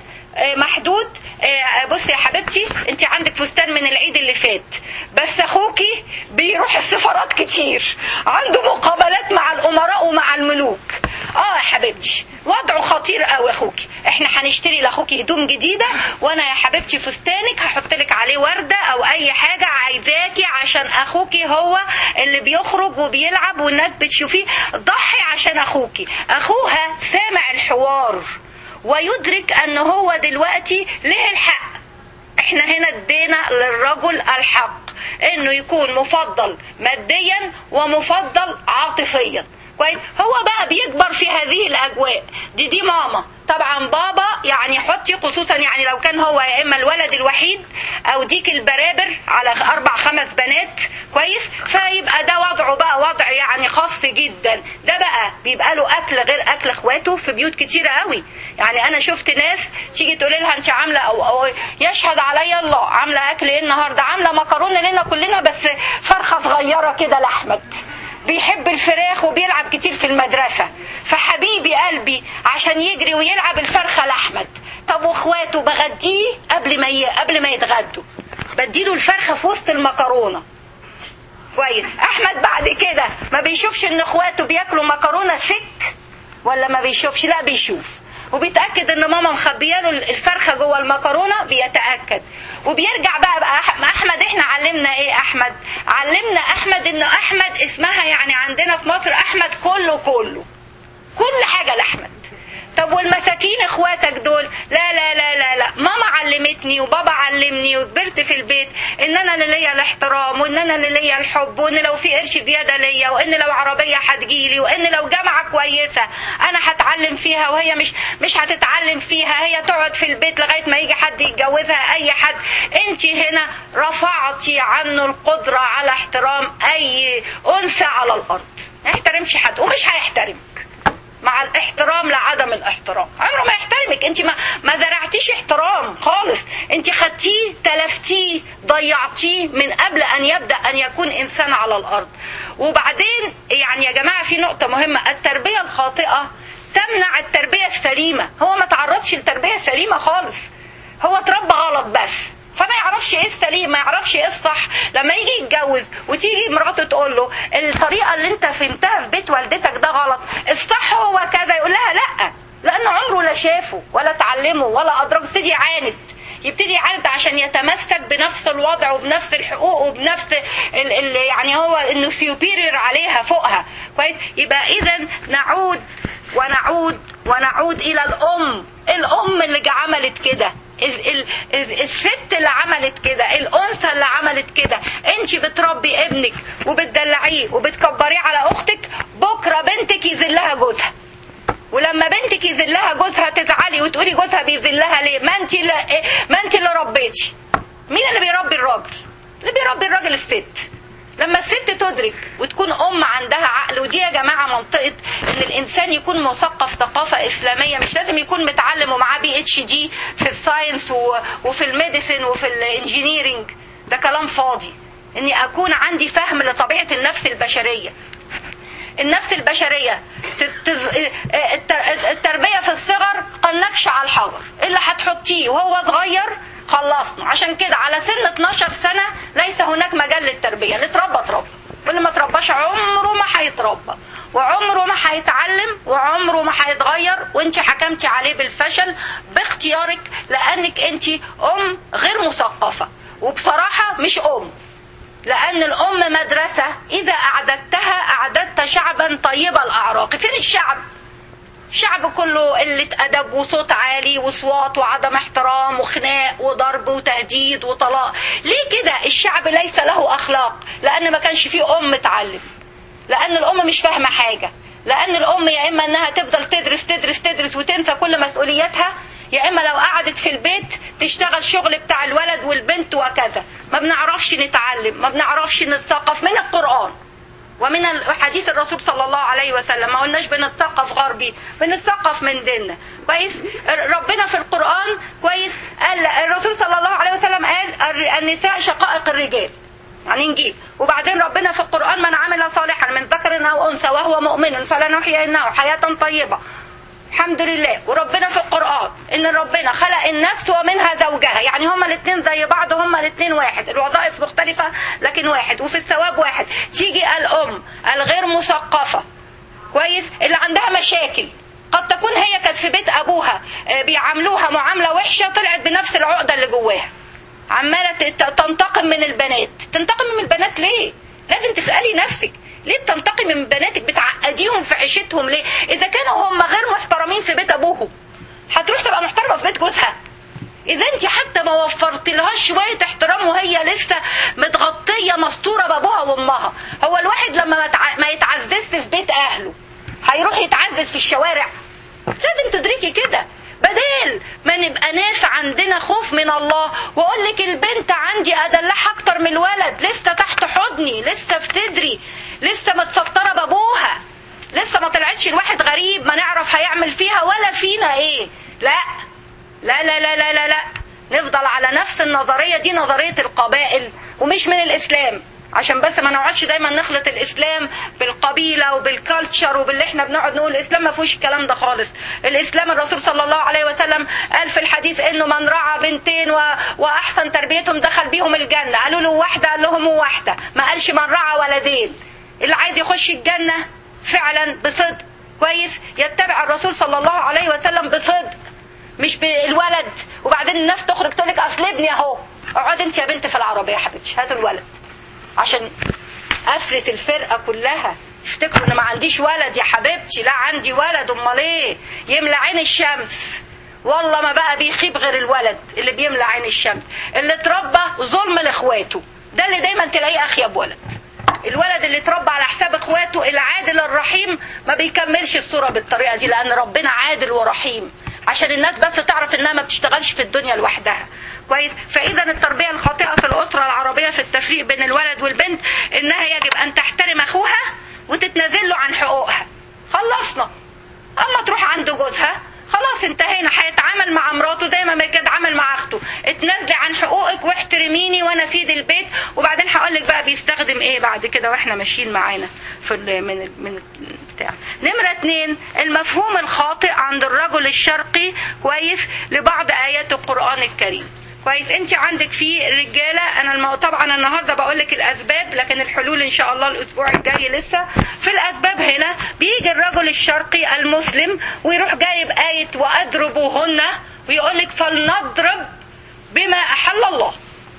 محدود بصي يا حبيبتي انت عندك فستان من العيد اللي فات بس اخوكي بيروح السفارات كتير عنده مقابلات مع الامراء ومع الملوك اه يا حبيبتي وضعه خطير قوي اخوكي احنا هنشتري لاخوكي هدوم جديده وانا يا حبيبتي فستانك هحط لك عليه ورده او اي حاجه عايزاكي عشان اخوكي هو اللي بيخرج وبيلعب والناس بتشوفيه ضحي عشان اخوكي اخوها سامع الحوار ويدرك ان هو دلوقتي له الحق احنا هنا ادينا للرجل الحق انه يكون مفضل ماديا ومفضل عاطفيا كويس هو بقى بيكبر في هذه الاجواء دي دي ماما طبعا بابا يعني حطي خصوصا يعني لو كان هو يا اما الولد الوحيد او ديك البرابر على اربع خمس بنات كويس فيبقى ده وضعه بقى وضع يعني خاص جدا ده بقى بيبقى له اكل غير اكل اخواته في بيوت كتيره قوي يعني انا شفت ناس تيجي تقول لها انت عامله او, أو يشهد علي الله عامله اكل ايه النهارده عامله مكرونه لنا كلنا بس فرخه صغيره كده لاحمد بيحب الفراخ وبيلعب كتير في المدرسة فحبيبي قلبي عشان يجري ويلعب الفرخة لأحمد طب واخواته بغديه قبل ما ي... قبل ما يتغدوا بديله الفرخة في وسط المكرونة كويس احمد بعد كده ما بيشوفش ان اخواته بياكلوا مكرونة سك ولا ما بيشوفش لا بيشوف وبيتاكد ان ماما مخبيه له الفرخه جوه المكرونه بيتاكد وبيرجع بقى بقى احمد احنا علمنا ايه احمد علمنا احمد ان احمد اسمها يعني عندنا في مصر احمد كله كله كل حاجه لاحمد طب والمساكين اخواتك دول لا لا لا لا لا ماما علمتني وبابا علمني وكبرت في البيت ان انا اللي ليا الاحترام وان انا اللي ليا الحب وان لو في قرش زياده ليا وان لو عربيه هتجيلي وان لو جامعه كويسه انا هتعلم فيها وهي مش مش هتتعلم فيها هي تقعد في البيت لغايه ما يجي حد يتجوزها اي حد انت هنا رفعتي عنه القدره على احترام اي انثى على الارض ما يحترمش حد ومش هيحترمك مع الاحترام لعدم الاحترام عمره ما يحترمك انت ما ما زرعتيش احترام خالص انت خدتيه تلفتيه ضيعتيه من قبل ان يبدا ان يكون انسان على الارض وبعدين يعني يا جماعه في نقطه مهمه التربيه الخاطئه تمنع التربيه السليمه هو ما تعرضش لتربيه سليمه خالص هو اتربى غلط بس فما يعرفش ايه السليم ما يعرفش ايه الصح لما يجي يتجوز وتيجي مراته تقول له الطريقه اللي انت فهمتها في بيت والدتك ده غلط الصح هو كذا يقول لها لا لانه عمره لا شافه ولا تعلمه ولا ادرك يبتدي يعاند يبتدي يعاند عشان يتمسك بنفس الوضع وبنفس الحقوق وبنفس ال ال يعني هو انه سيوبيريور عليها فوقها كويس يبقى اذا نعود ونعود ونعود الى الام الام اللي عملت كده الست اللي عملت كده الانثى اللي عملت كده انت بتربي ابنك وبتدلعيه وبتكبريه على اختك بكره بنتك يذلها جوزها ولما بنتك يذلها جوزها تزعلي وتقولي جوزها بيذلها ليه ما انت اللي ما انت اللي ربيتي مين اللي بيربي الراجل اللي بيربي الراجل الست لما الست تدرك وتكون ام عندها عقل ودي يا جماعه منطقه ان الانسان يكون مثقف ثقافه اسلاميه مش لازم يكون متعلم ومعاه بي اتش دي في الساينس وفي الميديسن وفي الانجينيرنج ده كلام فاضي اني اكون عندي فهم لطبيعه النفس البشريه النفس البشرية التربية في الصغر قنكش على الحجر اللي هتحطيه وهو صغير خلصنا عشان كده على سن 12 سنة ليس هناك مجال للتربية اللي اتربى اتربى واللي ما اترباش عمره ما هيتربى وعمره ما هيتعلم وعمره ما هيتغير وانت حكمتي عليه بالفشل باختيارك لانك انت ام غير مثقفه وبصراحة مش أم لأن الأم مدرسة إذا أعددتها أعددت شعبا طيب الأعراق فين الشعب؟ الشعب كله قلة أدب وصوت عالي وصوات وعدم احترام وخناق وضرب وتهديد وطلاق ليه كده الشعب ليس له أخلاق لأن ما كانش فيه أم تعلم لأن الأم مش فاهمة حاجة لأن الأم يا إما إنها تفضل تدرس تدرس تدرس وتنسى كل مسؤولياتها يا إما لو قعدت في البيت تشتغل شغل بتاع الولد والبنت وكذا ما بنعرفش نتعلم ما بنعرفش نتثقف من القرآن ومن حديث الرسول صلى الله عليه وسلم ما قلناش بنتثقف غربي بنتثقف من ديننا كويس ربنا في القرآن كويس قال الرسول صلى الله عليه وسلم قال النساء شقائق الرجال يعني نجيب وبعدين ربنا في القرآن من عمل صالحا من ذكر أو أنثى وهو مؤمن فلنحيينه حياة طيبة الحمد لله وربنا في القرآن ان ربنا خلق النفس ومنها زوجها يعني هما الاثنين زي بعض هما الاثنين واحد الوظائف مختلفة لكن واحد وفي الثواب واحد تيجي الام الغير مثقفة كويس اللي عندها مشاكل قد تكون هي كانت في بيت ابوها بيعاملوها معاملة وحشة طلعت بنفس العقدة اللي جواها عمالة تنتقم من البنات تنتقم من البنات ليه لازم تسألي نفسك ليه بتنتقمي من بناتك بتعقديهم في عيشتهم ليه اذا كانوا هم غير محترمين في بيت ابوهم هتروح تبقى محترمه في بيت جوزها اذا انت حتى ما وفرت لهاش شويه احترام وهي لسه متغطيه مستوره بابوها وامها هو الواحد لما ما يتعززش في بيت اهله هيروح يتعزز في الشوارع لازم تدركي كده بدل ما نبقى ناس عندنا خوف من الله واقول لك البنت عندي ادلعها اكتر من الولد لسه تحت حضني لسه في صدري لسه متستره بابوها لسه ما طلعتش الواحد غريب ما نعرف هيعمل فيها ولا فينا ايه لا لا لا لا لا لا, لا. نفضل على نفس النظرية دي نظرية القبائل ومش من الإسلام عشان بس ما نقعدش دايما نخلط الاسلام بالقبيله وبالكالتشر وباللي احنا بنقعد نقول الاسلام ما فيهوش الكلام ده خالص الاسلام الرسول صلى الله عليه وسلم قال في الحديث انه من رعى بنتين و... واحسن تربيتهم دخل بيهم الجنه قالوا له واحده قال لهم واحده ما قالش من رعى ولدين اللي عايز يخش الجنه فعلا بصدق كويس يتبع الرسول صلى الله عليه وسلم بصدق مش بالولد وبعدين الناس تخرج تقول لك اصل ابني اهو اقعد انت يا بنت في العربيه يا حبيبتي هاتوا الولد عشان افرت الفرقه كلها افتكروا ان ما عنديش ولد يا حبيبتي لا عندي ولد امال ايه يملى عين الشمس والله ما بقى بيخيب غير الولد اللي بيملى عين الشمس اللي اتربى ظلم لاخواته ده اللي دايما تلاقيه اخيب ولد الولد اللي اتربى على حساب اخواته العادل الرحيم ما بيكملش الصوره بالطريقه دي لان ربنا عادل ورحيم عشان الناس بس تعرف انها ما بتشتغلش في الدنيا لوحدها كويس فاذا التربيه الخاطئه في الاسره العربيه في التفريق بين الولد والبنت انها يجب ان تحترم اخوها وتتنازل له عن حقوقها خلصنا اما تروح عند جوزها خلاص انتهينا هيتعامل مع مراته زي ما كان اتعامل مع اخته اتنازلي عن حقوقك واحترميني وانا سيد البيت وبعدين هقول لك بقى بيستخدم ايه بعد كده واحنا ماشيين معانا في من من بتاع نمرة اتنين المفهوم الخاطئ عند الرجل الشرقي كويس لبعض ايات القرآن الكريم كويس انت عندك في رجاله انا المو... طبعا النهارده بقول لك الاسباب لكن الحلول ان شاء الله الاسبوع الجاي لسه في الاسباب هنا بيجي الرجل الشرقي المسلم ويروح جايب ايه واضربوهن ويقول لك فلنضرب بما احل الله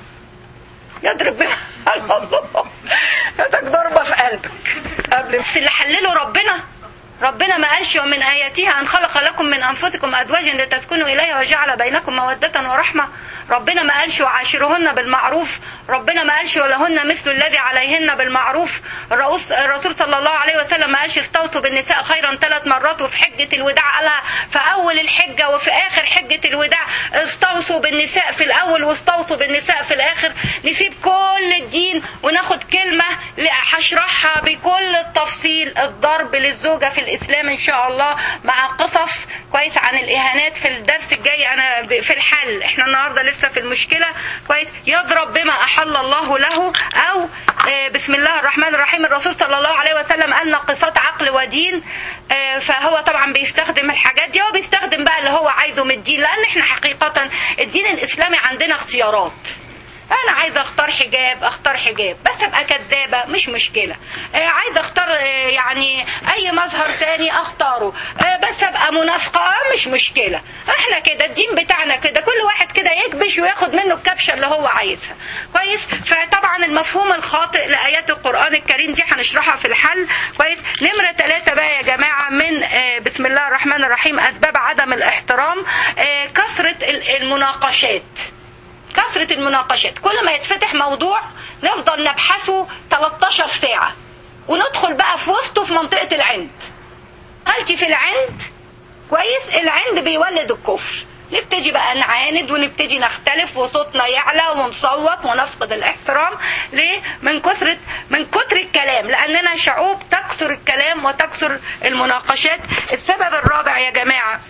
يضرب بما احل الله هاتك ضربه في قلبك قبل بس اللي حلله ربنا ربنا ما قالش ومن آياتها أن خلق لكم من أنفسكم أزواجا لتسكنوا إليها وجعل بينكم مودة ورحمة ربنا ما قالش وعاشرهن بالمعروف ربنا ما قالش ولهن مثل الذي عليهن بالمعروف الرسول صلى الله عليه وسلم ما قالش استوصوا بالنساء خيرا ثلاث مرات وفي حجة الوداع قالها في أول الحجة وفي آخر حجة الوداع استوصوا بالنساء في الأول واستوصوا بالنساء في الآخر نسيب كل الدين وناخد كلمة هشرحها بكل التفصيل الضرب للزوجة في الإسلام إن شاء الله مع قصص كويس عن الإهانات في الدرس الجاي أنا في الحل إحنا النهاردة لسه في المشكلة كويس يضرب بما أحل الله له أو بسم الله الرحمن الرحيم الرسول صلى الله عليه وسلم قال ناقصات عقل ودين فهو طبعا بيستخدم الحاجات دي هو بيستخدم بقى اللي هو عايزه من الدين لأن إحنا حقيقة الدين الإسلامي عندنا اختيارات انا عايزه اختار حجاب اختار حجاب بس ابقى كدابه مش مشكله آه عايزه اختار آه يعني اي مظهر تاني اختاره آه بس ابقى منافقه آه مش مشكله احنا كده الدين بتاعنا كده كل واحد كده يكبش وياخد منه الكبشه اللي هو عايزها كويس فطبعا المفهوم الخاطئ لايات القران الكريم دي هنشرحها في الحل كويس نمره ثلاثة بقى يا جماعه من آه بسم الله الرحمن الرحيم اسباب عدم الاحترام آه كثره المناقشات كثرة المناقشات كل ما يتفتح موضوع نفضل نبحثه 13 ساعة وندخل بقى في وسطه في منطقة العند قلتي في العند كويس العند بيولد الكفر نبتدي بقى نعاند ونبتدي نختلف وصوتنا يعلى ونصوت ونفقد الاحترام ليه من كثرة من كتر الكلام لأننا شعوب تكثر الكلام وتكثر المناقشات السبب الرابع يا جماعة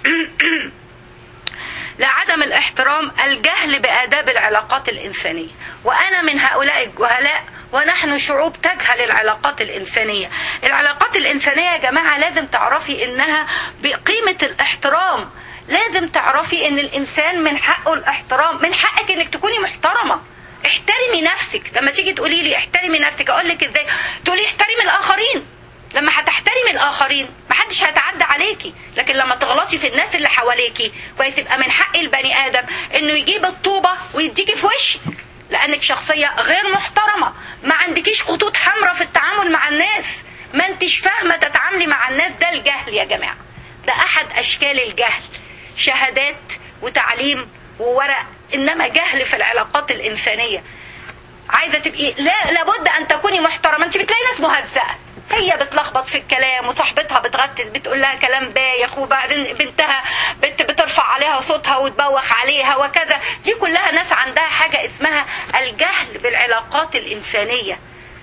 لعدم الاحترام الجهل بآداب العلاقات الإنسانية وأنا من هؤلاء الجهلاء ونحن شعوب تجهل العلاقات الإنسانية العلاقات الإنسانية يا جماعة لازم تعرفي إنها بقيمة الاحترام لازم تعرفي إن الإنسان من حقه الاحترام من حقك إنك تكوني محترمة احترمي نفسك لما تيجي تقولي لي احترمي نفسك اقول لك ازاي تقولي احترمي الاخرين لما هتحترمي الاخرين محدش هيتعدى عليكي لكن لما تغلطي في الناس اللي حواليكي كويس يبقى من حق البني ادم انه يجيب الطوبه ويديكي في وشك لانك شخصيه غير محترمه ما عندكيش خطوط حمراء في التعامل مع الناس ما انتش فاهمه تتعاملي مع الناس ده الجهل يا جماعه ده احد اشكال الجهل شهادات وتعليم وورق انما جهل في العلاقات الانسانيه عايزه تبقي لا لابد ان تكوني محترمه انت بتلاقي ناس مهزأه هي بتلخبط في الكلام وصاحبتها بتغتز بتقول لها كلام بايخ وبعدين بنتها بت بترفع عليها صوتها وتبوخ عليها وكذا دي كلها ناس عندها حاجة اسمها الجهل بالعلاقات الإنسانية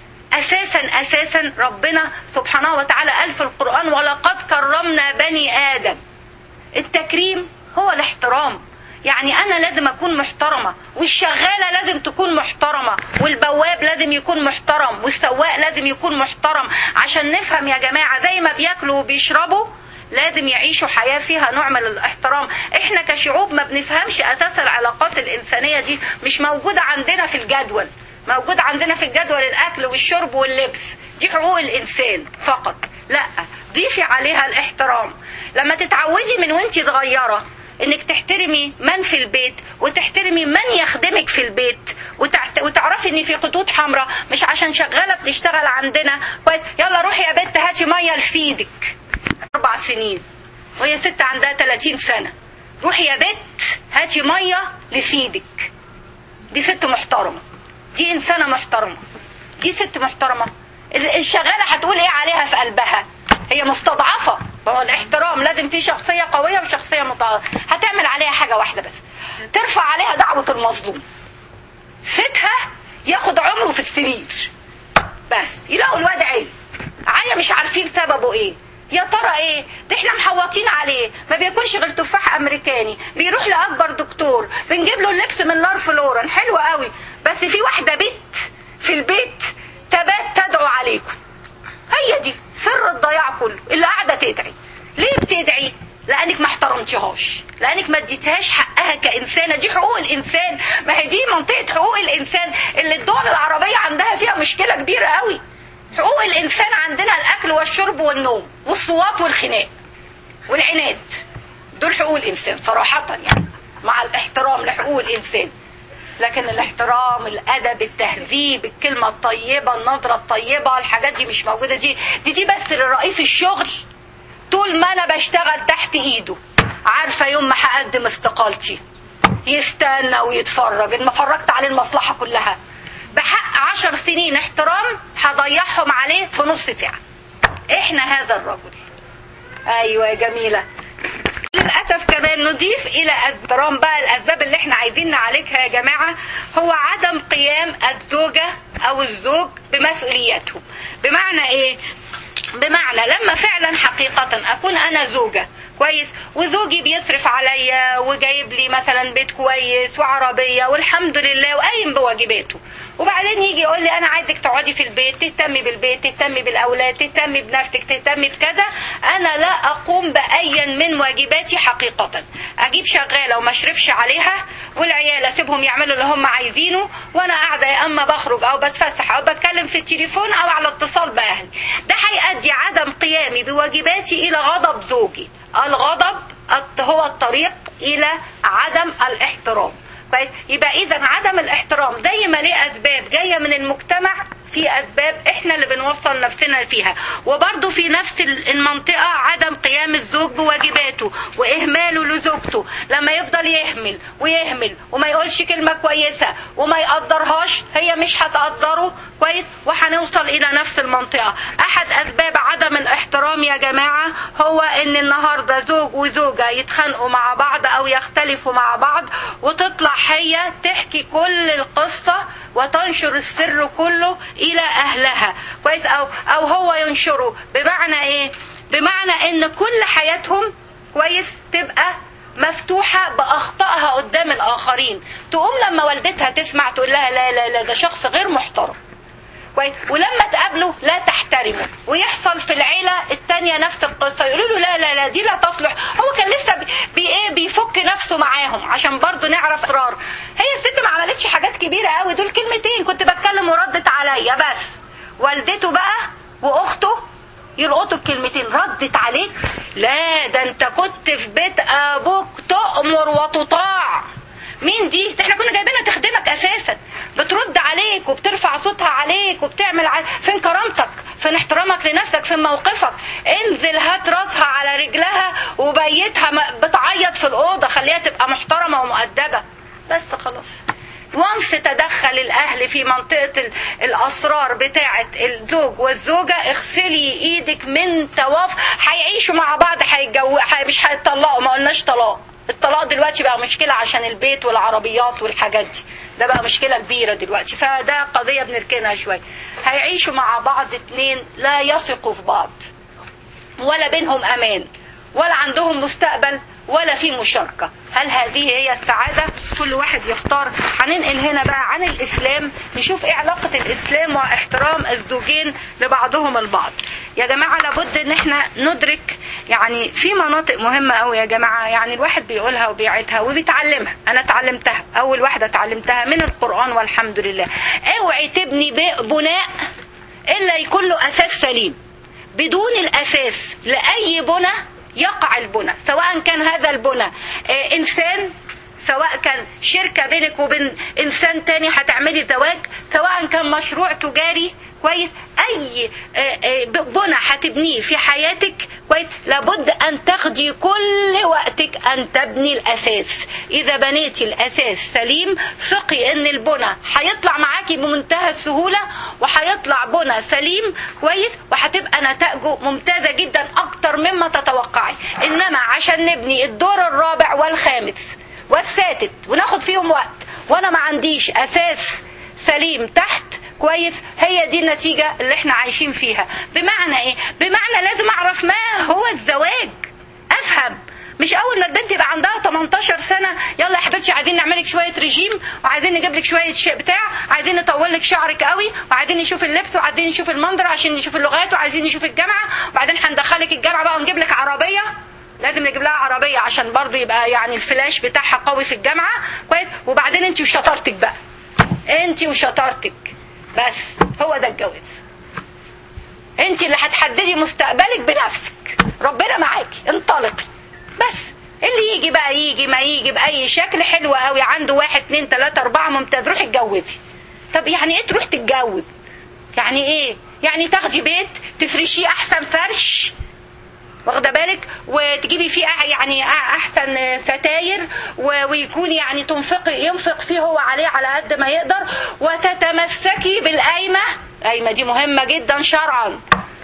أساسا أساسا ربنا سبحانه وتعالى قال في القرآن ولقد كرمنا بني آدم التكريم هو الاحترام يعني انا لازم اكون محترمه والشغاله لازم تكون محترمه والبواب لازم يكون محترم والسواق لازم يكون محترم عشان نفهم يا جماعه زي ما بياكلوا وبيشربوا لازم يعيشوا حياه فيها نوع من الاحترام احنا كشعوب ما بنفهمش اساس العلاقات الانسانيه دي مش موجوده عندنا في الجدول موجود عندنا في الجدول الاكل والشرب واللبس دي حقوق الانسان فقط لا ضيفي عليها الاحترام لما تتعودي من وانت صغيره انك تحترمي من في البيت وتحترمي من يخدمك في البيت وتعت... وتعرفي ان في خطوط حمراء مش عشان شغاله بتشتغل عندنا كويس يلا روحي يا بنت هاتي ميه لسيدك اربع سنين وهي ست عندها 30 سنه روحي يا بنت هاتي ميه لسيدك دي ست محترمه دي انسانه محترمه دي ست محترمه الشغاله هتقول ايه عليها في قلبها هي مستضعفه هو الاحترام لازم في شخصيه قويه وشخصيه متعاطفه هتعمل عليها حاجه واحده بس ترفع عليها دعوه المظلوم فتها ياخد عمره في السرير بس يلاقوا الواد عين عيا مش عارفين سببه ايه يا ترى ايه ده احنا محوطين عليه ما بياكلش غير تفاح امريكاني بيروح لاكبر دكتور بنجيب له اللبس من نار فلورن حلو قوي بس في واحده بنت في البيت تبات تدعو عليكم هي دي سر الضياع كله اللي قاعده تدعي ليه بتدعي لانك ما احترمتيهاش لانك ما اديتهاش حقها كانسانه دي حقوق الانسان ما هي دي منطقه حقوق الانسان اللي الدول العربيه عندها فيها مشكله كبيره قوي حقوق الانسان عندنا الاكل والشرب والنوم والصوات والخناق والعناد دول حقوق الانسان صراحه يعني مع الاحترام لحقوق الانسان لكن الاحترام الادب التهذيب الكلمه الطيبه النظره الطيبه الحاجات دي مش موجوده دي دي دي بس لرئيس الشغل طول ما انا بشتغل تحت ايده عارفه يوم ما هقدم استقالتي يستنى ويتفرج ان ما فرجت عليه المصلحه كلها بحق عشر سنين احترام هضيعهم عليه في نص ساعه احنا هذا الرجل ايوه يا جميله للاسف كمان نضيف الى احترام بقى الاسباب اللي احنا عايزين نعالجها يا جماعه هو عدم قيام الزوجه او الزوج بمسؤولياتهم بمعنى ايه بمعنى لما فعلا حقيقة أكون أنا زوجة كويس وزوجي بيصرف عليا وجايب لي مثلا بيت كويس وعربية والحمد لله وقايم بواجباته وبعدين يجي يقول لي انا عايزك تقعدي في البيت تهتمي بالبيت تهتمي بالاولاد تهتمي بنفسك تهتمي بكذا انا لا اقوم بايا من واجباتي حقيقه اجيب شغاله وما اشرفش عليها والعيال اسيبهم يعملوا اللي هم عايزينه وانا قاعده يا اما بخرج او بتفسح او بتكلم في التليفون او على اتصال باهلي ده هيؤدي عدم قيامي بواجباتي الى غضب زوجي الغضب هو الطريق الى عدم الاحترام كويس يبقى اذا عدم الاحترام زي ما ليه اسباب جايه من المجتمع في اسباب احنا اللي بنوصل نفسنا فيها وبرضه في نفس المنطقه عدم قيام الزوج بواجباته واهماله لزوجته لما يفضل يهمل ويهمل وما يقولش كلمه كويسه وما يقدرهاش هي مش هتقدره كويس وهنوصل الى نفس المنطقه احد اسباب عدم الاحترام يا جماعه هو ان النهارده زوج وزوجه يتخانقوا مع بعض او يختلفوا مع بعض وتطلع هي تحكي كل القصه وتنشر السر كله الى اهلها كويس او او هو ينشره بمعنى ايه بمعنى ان كل حياتهم كويس تبقى مفتوحة بأخطائها قدام الآخرين تقوم لما والدتها تسمع تقول لها لا لا لا ده شخص غير محترم كويس ولما تقابله لا تحترمه ويحصل في العيله الثانيه نفس القصه يقولوا له لا لا لا دي لا تصلح هو كان لسه بي, بي ايه بيفك نفسه معاهم عشان برضه نعرف اسرار هي الست ما عملتش حاجات كبيره قوي دول كلمتين كنت بتكلم وردت عليا بس والدته بقى واخته يلقطوا الكلمتين ردت عليك لا ده انت كنت في بيت ابوك تؤمر وتطاع مين دي؟ ده احنا كنا جايبينها تخدمك اساسا بترد عليك وبترفع صوتها عليك وبتعمل ع... فين كرامتك؟ فين احترامك لنفسك؟ فين موقفك؟ انزل هات راسها على رجلها وبيتها بتعيط في الاوضه خليها تبقى محترمه ومؤدبه بس خلاص وانس تدخل الاهل في منطقه الاسرار بتاعه الزوج والزوجه اغسلي ايدك من تواف هيعيشوا مع بعض هيتجو مش هيتطلقوا ما قلناش طلاق الطلاق دلوقتي بقى مشكلة عشان البيت والعربيات والحاجات دي ده بقى مشكلة كبيرة دلوقتي فده قضية بنركنها شوية هيعيشوا مع بعض اتنين لا يثقوا في بعض ولا بينهم امان ولا عندهم مستقبل ولا في مشاركة هل هذه هي السعادة كل واحد يختار هننقل هنا بقى عن الإسلام نشوف إيه علاقة الإسلام واحترام الزوجين لبعضهم البعض يا جماعة لابد ان احنا ندرك يعني في مناطق مهمة قوي يا جماعة يعني الواحد بيقولها وبيعيدها وبيتعلمها انا اتعلمتها اول واحدة اتعلمتها من القرآن والحمد لله اوعي تبني بناء الا يكون له اساس سليم بدون الاساس لاي بنى يقع البنى سواء كان هذا البنى آه انسان سواء كان شركة بينك وبين إنسان تاني هتعملي زواج سواء كان مشروع تجاري كويس أي بنى هتبنيه في حياتك كويس لابد أن تاخدي كل وقتك أن تبني الأساس إذا بنيتي الأساس سليم ثقي أن البنى هيطلع معاكي بمنتهى السهولة وهيطلع بنى سليم كويس وهتبقى نتائجه ممتازة جدا أكتر مما تتوقعي إنما عشان نبني الدور الرابع والخامس والساتت وناخد فيهم وقت وانا ما عنديش اساس سليم تحت كويس هي دي النتيجة اللي احنا عايشين فيها بمعنى ايه بمعنى لازم اعرف ما هو الزواج افهم مش اول ما البنت يبقى عندها 18 سنه يلا يا حبيبتي عايزين نعمل لك شويه رجيم وعايزين نجيب لك شويه شيء بتاع عايزين نطول لك شعرك قوي وعايزين نشوف اللبس وعايزين نشوف المنظر عشان نشوف اللغات وعايزين نشوف الجامعه وبعدين هندخلك الجامعه بقى ونجيب لك عربيه لازم نجيب لها عربيه عشان برضو يبقى يعني الفلاش بتاعها قوي في الجامعه كويس وبعدين انت وشطارتك بقى انت وشطارتك بس هو ده الجواز انت اللي هتحددي مستقبلك بنفسك ربنا معاكي انطلقي بس اللي يجي بقى يجي ما يجي باي شكل حلو قوي عنده واحد اتنين تلاته اربعه ممتاز روحي اتجوزي طب يعني ايه تروح تتجوز يعني ايه يعني تاخدي بيت تفرشيه احسن فرش واخده بالك وتجيبي فيه يعني احسن ستاير ويكون يعني تنفقي ينفق فيه هو عليه على قد ما يقدر وتتمسكي بالقايمه القايمه دي مهمه جدا شرعا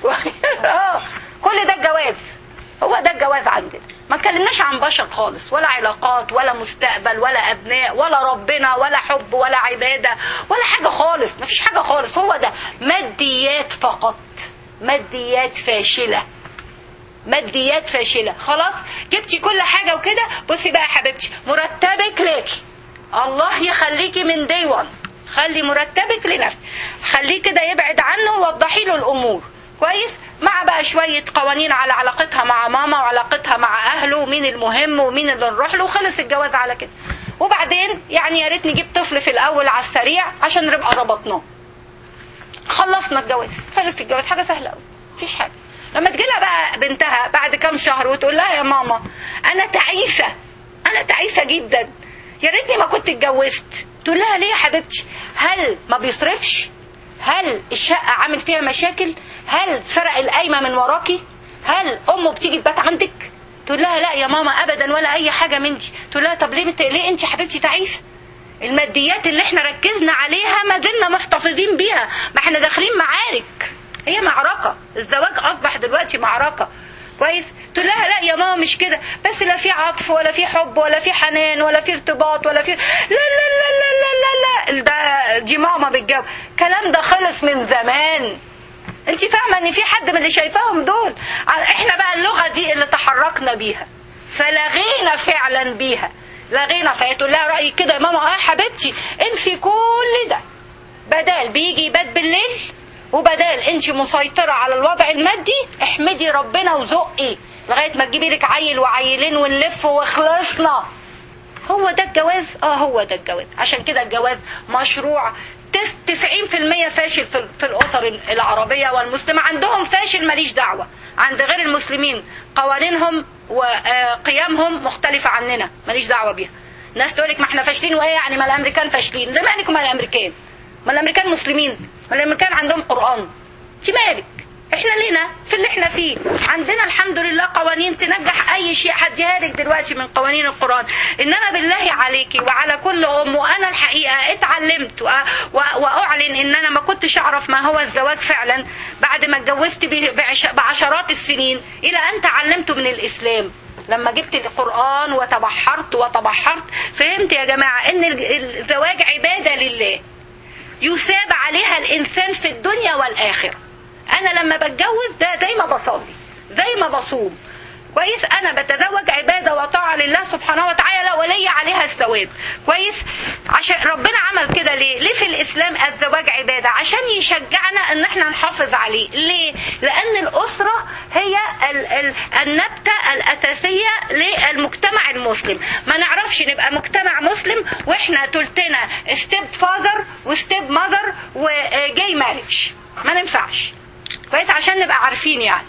كل ده الجواز هو ده الجواز عندنا ما اتكلمناش عن بشر خالص ولا علاقات ولا مستقبل ولا ابناء ولا ربنا ولا حب ولا عباده ولا حاجه خالص ما فيش حاجه خالص هو ده ماديات فقط ماديات فاشله ماديات فاشلة خلاص جبتي كل حاجة وكده بصي بقى يا حبيبتي مرتبك ليكي الله يخليكي من دي وان خلي مرتبك لنفسك خليه كده يبعد عنه ووضحي له الامور كويس مع بقى شوية قوانين على علاقتها مع ماما وعلاقتها مع أهله ومين المهم ومين اللي نروح له وخلص الجواز على كده وبعدين يعني يا ريت نجيب طفل في الأول على السريع عشان نبقى ربطناه خلصنا الجواز خلص الجواز حاجة سهلة قوي مفيش حاجة لما تجيلها بقى بنتها بعد كام شهر وتقول لها يا ماما أنا تعيسة أنا تعيسة جدا يا ريتني ما كنت اتجوزت تقول لها ليه يا حبيبتي هل ما بيصرفش هل الشقة عامل فيها مشاكل هل سرق القايمة من وراكي هل أمه بتيجي تبات عندك تقول لها لا يا ماما أبدا ولا أي حاجة من دي تقول لها طب ليه بت... ليه أنت يا حبيبتي تعيسة الماديات اللي احنا ركزنا عليها ما زلنا محتفظين بيها ما احنا داخلين معارك هي معركة الزواج أصبح دلوقتي معركة كويس تقول لها لا يا ماما مش كده بس لا في عطف ولا في حب ولا في حنان ولا في ارتباط ولا في لا لا لا لا لا لا لا ده دي ماما بتجاوب الكلام ده خلص من زمان انت فاهمه ان في حد من اللي شايفاهم دول احنا بقى اللغه دي اللي تحركنا بيها فلغينا فعلا بيها لغينا فهي تقول لها رايك كده يا ماما اه حبيبتي انسي كل ده بدال بيجي يبات بالليل وبدال انت مسيطرة على الوضع المادي احمدي ربنا وزقي لغاية ما تجيبي لك عيل وعيلين ونلف وخلصنا هو ده الجواز اه هو ده الجواز عشان كده الجواز مشروع 90% فاشل في, في الاسر العربيه والمسلمه عندهم فاشل ماليش دعوه عند غير المسلمين قوانينهم وقيامهم مختلفه عننا ماليش دعوه بيها ناس تقول لك ما احنا فاشلين وايه يعني ما الامريكان فاشلين ده مالك ما الامريكان ما الامريكان مسلمين ما الامريكان عندهم قران انت مالك احنا لينا في اللي احنا فيه عندنا الحمد لله قوانين تنجح اي شيء هديها لك دلوقتي من قوانين القران انما بالله عليكي وعلى كل ام وانا الحقيقه اتعلمت واعلن ان انا ما كنتش اعرف ما هو الزواج فعلا بعد ما اتجوزت بعشرات السنين الى ان تعلمت من الاسلام لما جبت القرآن وتبحرت وتبحرت فهمت يا جماعة ان الزواج عبادة لله يثاب عليها الإنسان في الدنيا والآخرة أنا لما بتجوز ده زي ما بصلي زي ما بصوم كويس انا بتزوج عباده وطاعه لله سبحانه وتعالى ولي عليها الثواب كويس عشان ربنا عمل كده ليه ليه في الاسلام الزواج عباده عشان يشجعنا ان احنا نحافظ عليه ليه لان الاسره هي ال ال النبته الاساسيه للمجتمع المسلم ما نعرفش نبقى مجتمع مسلم واحنا تلتنا ستيب فاذر وستيب ماذر وجاي ماريج ما ننفعش كويس عشان نبقى عارفين يعني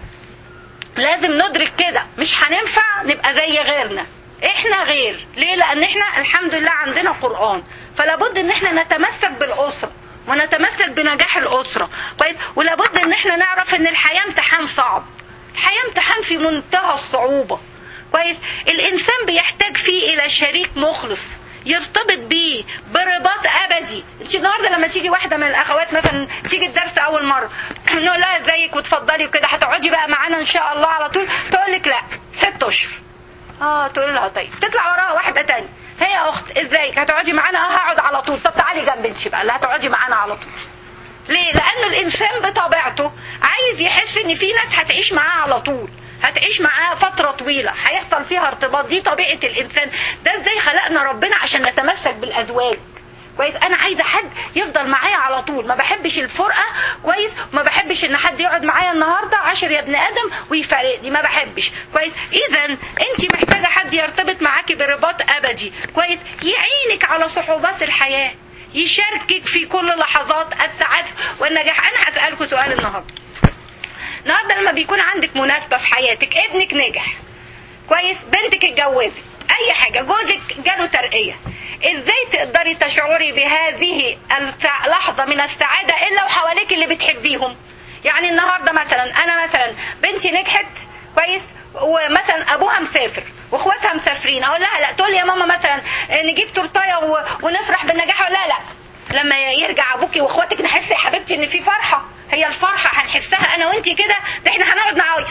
لازم ندرك كده مش هننفع نبقى زي غيرنا احنا غير ليه لان احنا الحمد لله عندنا قرآن فلابد ان احنا نتمسك بالاسرة ونتمسك بنجاح الاسرة كويس ولابد ان احنا نعرف ان الحياة امتحان صعب الحياة امتحان في منتهى الصعوبة كويس الانسان بيحتاج فيه الى شريك مخلص يرتبط بيه برباط ابدي انت النهارده لما تيجي واحده من الاخوات مثلا تيجي الدرس اول مره نقول لها ازيك وتفضلي وكده هتقعدي بقى معانا ان شاء الله على طول تقول لك لا ست اشهر اه تقول لها طيب تطلع وراها واحده تانية هي يا اخت ازيك هتقعدي معانا اه هقعد على طول طب تعالي جنب انت بقى لا هتقعدي معانا على طول ليه لانه الانسان بطبيعته عايز يحس ان في ناس هتعيش معاه على طول هتعيش معاه فترة طويلة هيحصل فيها ارتباط دي طبيعة الإنسان ده ازاي خلقنا ربنا عشان نتمسك بالأزواج كويس انا عايزه حد يفضل معايا على طول ما بحبش الفرقه كويس ما بحبش ان حد يقعد معايا النهارده عشر يا ابن ادم ويفارقني ما بحبش كويس اذا انت محتاجه حد يرتبط معاكي برباط ابدي كويس يعينك على صعوبات الحياه يشاركك في كل لحظات السعاده والنجاح انا هسالكم سؤال النهارده النهارده لما بيكون عندك مناسبه في حياتك ابنك نجح كويس بنتك اتجوزت اي حاجه جوزك جاله ترقيه ازاي تقدري تشعري بهذه اللحظه من السعاده الا وحواليك اللي بتحبيهم يعني النهارده مثلا انا مثلا بنتي نجحت كويس ومثلا ابوها مسافر واخواتها مسافرين اقول لها لا تقول لي يا ماما مثلا نجيب تورتايه ونفرح بالنجاح ولا لا لما يرجع ابوكي واخواتك نحس يا حبيبتي ان في فرحه هي الفرحه هنحسها انا وانت كده ده احنا هنقعد نعيط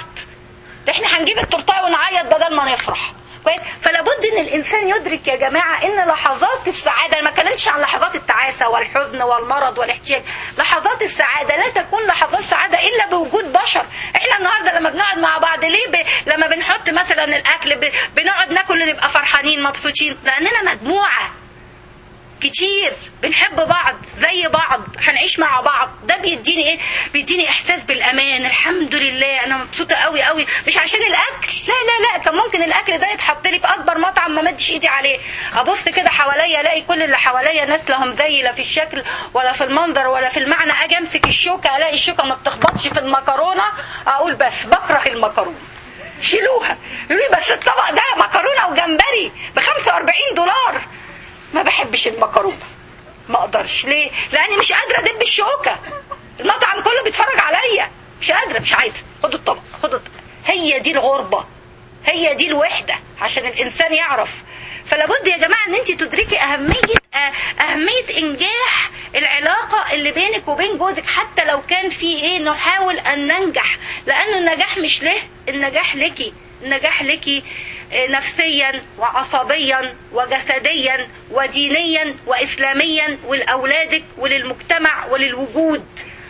ده احنا هنجيب التورتايه ونعيط بدل ما نفرح كويس فلا بد ان الانسان يدرك يا جماعه ان لحظات السعاده انا ما اتكلمتش عن لحظات التعاسه والحزن والمرض والاحتياج لحظات السعاده لا تكون لحظات سعاده الا بوجود بشر احنا النهارده لما بنقعد مع بعض ليه ب... لما بنحط مثلا الاكل ب... بنقعد ناكل نبقى فرحانين مبسوطين لاننا مجموعه كتير بنحب بعض زي بعض هنعيش مع بعض ده بيديني ايه بيديني احساس بالامان الحمد لله انا مبسوطه قوي قوي مش عشان الاكل لا لا لا كان ممكن الاكل ده يتحط لي في اكبر مطعم ما مدش ايدي عليه ابص كده حواليا الاقي كل اللي حواليا ناس لهم زي لا في الشكل ولا في المنظر ولا في المعنى اجي امسك الشوكه الاقي الشوكه ما بتخبطش في المكرونه اقول بس بكره المكرونه شيلوها يقولوا لي بس الطبق ده مكرونه وجمبري ب 45 دولار ما بحبش المكرونه ما اقدرش ليه لاني مش قادره ادب الشوكه المطعم كله بيتفرج عليا مش قادره مش عايزه خدوا الطبق خدوا الطبق. هي دي الغربه هي دي الوحده عشان الانسان يعرف فلابد يا جماعه ان انت تدركي اهميه آه، اهميه انجاح العلاقه اللي بينك وبين جوزك حتى لو كان في ايه نحاول ان ننجح لان النجاح مش له النجاح لك النجاح لك آه، نفسيا وعصبيا وجسديا ودينيا واسلاميا ولاولادك وللمجتمع وللوجود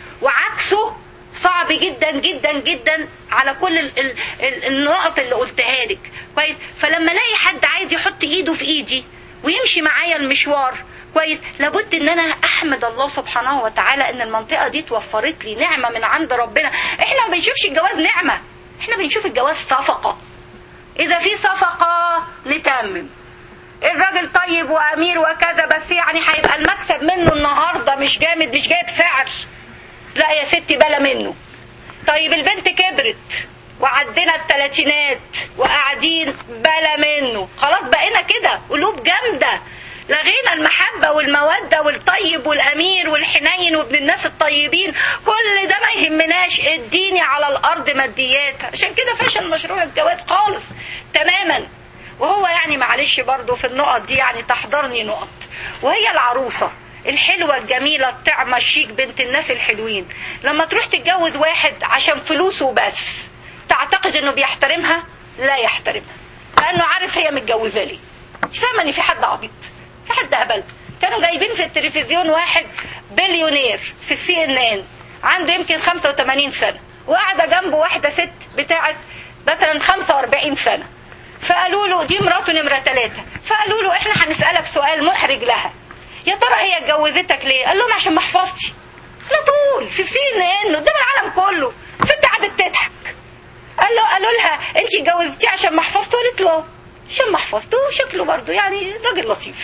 وعكسه صعب جدا جدا جدا على كل ال ال ال النقط اللي قلتها لك كويس فلما الاقي حد عايز يحط ايده في ايدي ويمشي معايا المشوار كويس لابد ان انا احمد الله سبحانه وتعالى ان المنطقه دي توفرت لي نعمه من عند ربنا احنا ما بنشوفش الجواز نعمه احنا بنشوف الجواز صفقه اذا في صفقه نتمم الراجل طيب وامير وكذا بس يعني هيبقى المكسب منه النهارده مش جامد مش جايب سعر لا يا ستي بلا منه طيب البنت كبرت وعدينا الثلاثينات وقاعدين بلا منه خلاص بقينا كده قلوب جامده لغينا المحبه والموده والطيب والامير والحنين وابن الناس الطيبين كل ده ما يهمناش اديني على الارض ماديات عشان كده فشل مشروع الجواز خالص تماما وهو يعني معلش برضو في النقط دي يعني تحضرني نقط وهي العروسه الحلوة الجميلة الطعمة الشيك بنت الناس الحلوين لما تروح تتجوز واحد عشان فلوسه بس تعتقد انه بيحترمها لا يحترمها لانه عارف هي متجوزة ليه مش فاهمة ان في حد عبيط في حد هبل كانوا جايبين في التلفزيون واحد بليونير في السي ان ان عنده يمكن 85 سنة وقاعدة جنبه واحدة ست بتاعت مثلا 45 سنة فقالوا له دي مراته نمرة ثلاثة فقالوا له احنا هنسألك سؤال محرج لها يا ترى هي اتجوزتك ليه؟ قال لهم عشان محفظتي على طول في السي ان ان قدام العالم كله ست قعدت تضحك قال له قالوا لها انت اتجوزتيه عشان محفظته قالت له عشان محفظته شكله برضه يعني راجل لطيف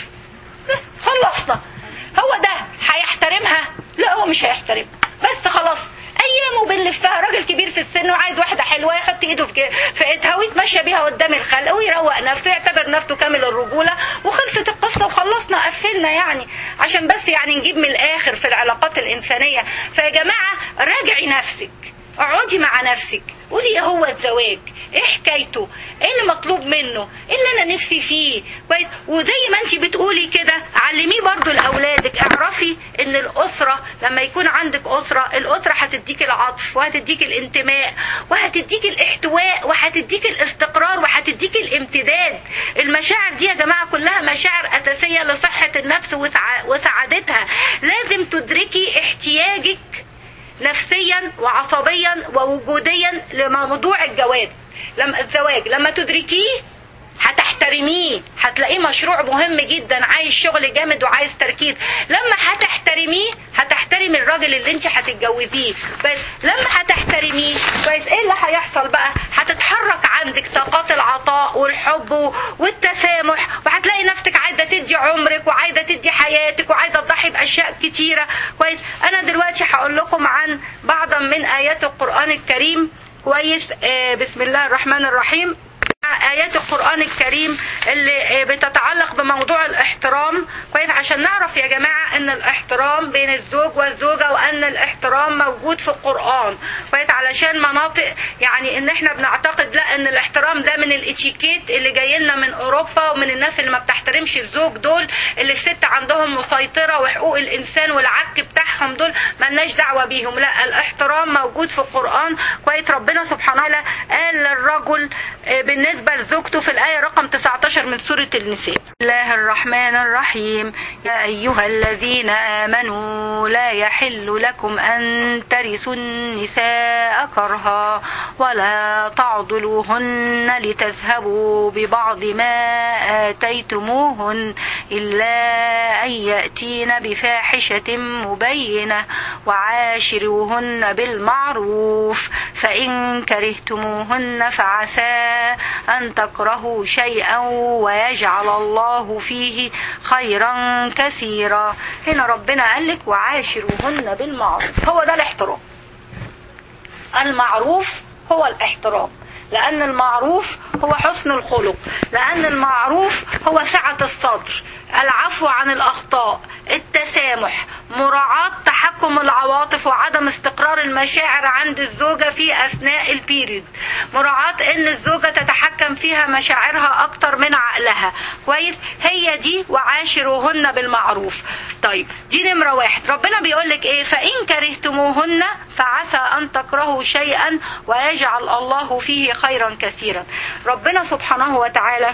خلصنا هو ده هيحترمها لا هو مش هيحترمها بس خلاص ايامه بنلفها راجل كبير في السن وعايز واحده حلوه يحط ايده في في ايدها ويتمشى بيها قدام الخلق ويروق نفسه يعتبر نفسه كامل الرجوله وخلصت القصه وخلصنا قفلنا يعني عشان بس يعني نجيب من الاخر في العلاقات الانسانيه فيا جماعه راجعي نفسك اقعدي مع نفسك قولي ايه هو الزواج ايه حكايته ايه اللي مطلوب منه ايه اللي انا نفسي فيه كويس وزي ما انت بتقولي كده علميه برضو لاولادك اعرفي ان الاسره لما يكون عندك اسره الاسره هتديك العطف وهتديك الانتماء وهتديك الاحتواء وهتديك الاستقرار وهتديك الامتداد المشاعر دي يا جماعه كلها مشاعر اساسيه لصحه النفس وسع- وسعادتها لازم تدركي احتياجك نفسيا وعصبيا ووجوديا لموضوع الجواز لما الزواج لما تدركيه هتحترميه هتلاقيه مشروع مهم جدا عايز شغل جامد وعايز تركيز لما هتحترميه هتحترمي الراجل اللي انت هتتجوزيه بس لما هتحترميه كويس ايه اللي هيحصل بقى هتتحرك عندك طاقات العطاء والحب والتسامح وهتلاقي نفسك عايزه تدي عمرك وعايزه تدي حياتك وعايزه تضحي باشياء كتيره كويس انا دلوقتي هقول لكم عن بعضا من ايات القران الكريم كويس آه بسم الله الرحمن الرحيم آيات القرآن الكريم اللي بتتعلق بموضوع الاحترام كويس عشان نعرف يا جماعة ان الاحترام بين الزوج والزوجة وان الاحترام موجود في القرآن كويس علشان مناطق يعني ان احنا بنعتقد لا ان الاحترام ده من الاتيكيت اللي جاي لنا من اوروبا ومن الناس اللي ما بتحترمش الزوج دول اللي الست عندهم مسيطرة وحقوق الانسان والعك بتاعهم دول ملناش دعوة بيهم لا الاحترام موجود في القرآن كويس ربنا سبحانه وتعالى قال للرجل بالنسبة لزوجته في الآية رقم 19 من سورة النساء الله الرحمن الرحيم يا أيها الذين آمنوا لا يحل لكم أن ترثوا النساء كرها ولا تعضلوهن لتذهبوا ببعض ما آتيتموهن إلا أن يأتين بفاحشة مبينة وعاشروهن بالمعروف فإن كرهتموهن فعسى أن تكرهوا شيئا ويجعل الله فيه خيرا كثيرا هنا ربنا قال لك وعاشروهن بالمعروف هو ده الاحترام المعروف هو الاحترام لأن المعروف هو حسن الخلق لأن المعروف هو سعة الصدر العفو عن الأخطاء التسامح مراعاة تحكم العواطف وعدم استقرار المشاعر عند الزوجة في أثناء البيريد مراعاة أن الزوجة تتحكم فيها مشاعرها أكتر من عقلها كويس هي دي وعاشروهن بالمعروف طيب دي نمرة واحد ربنا بيقول لك إيه فإن كرهتموهن فعسى أن تكرهوا شيئا ويجعل الله فيه خيرا كثيرا ربنا سبحانه وتعالى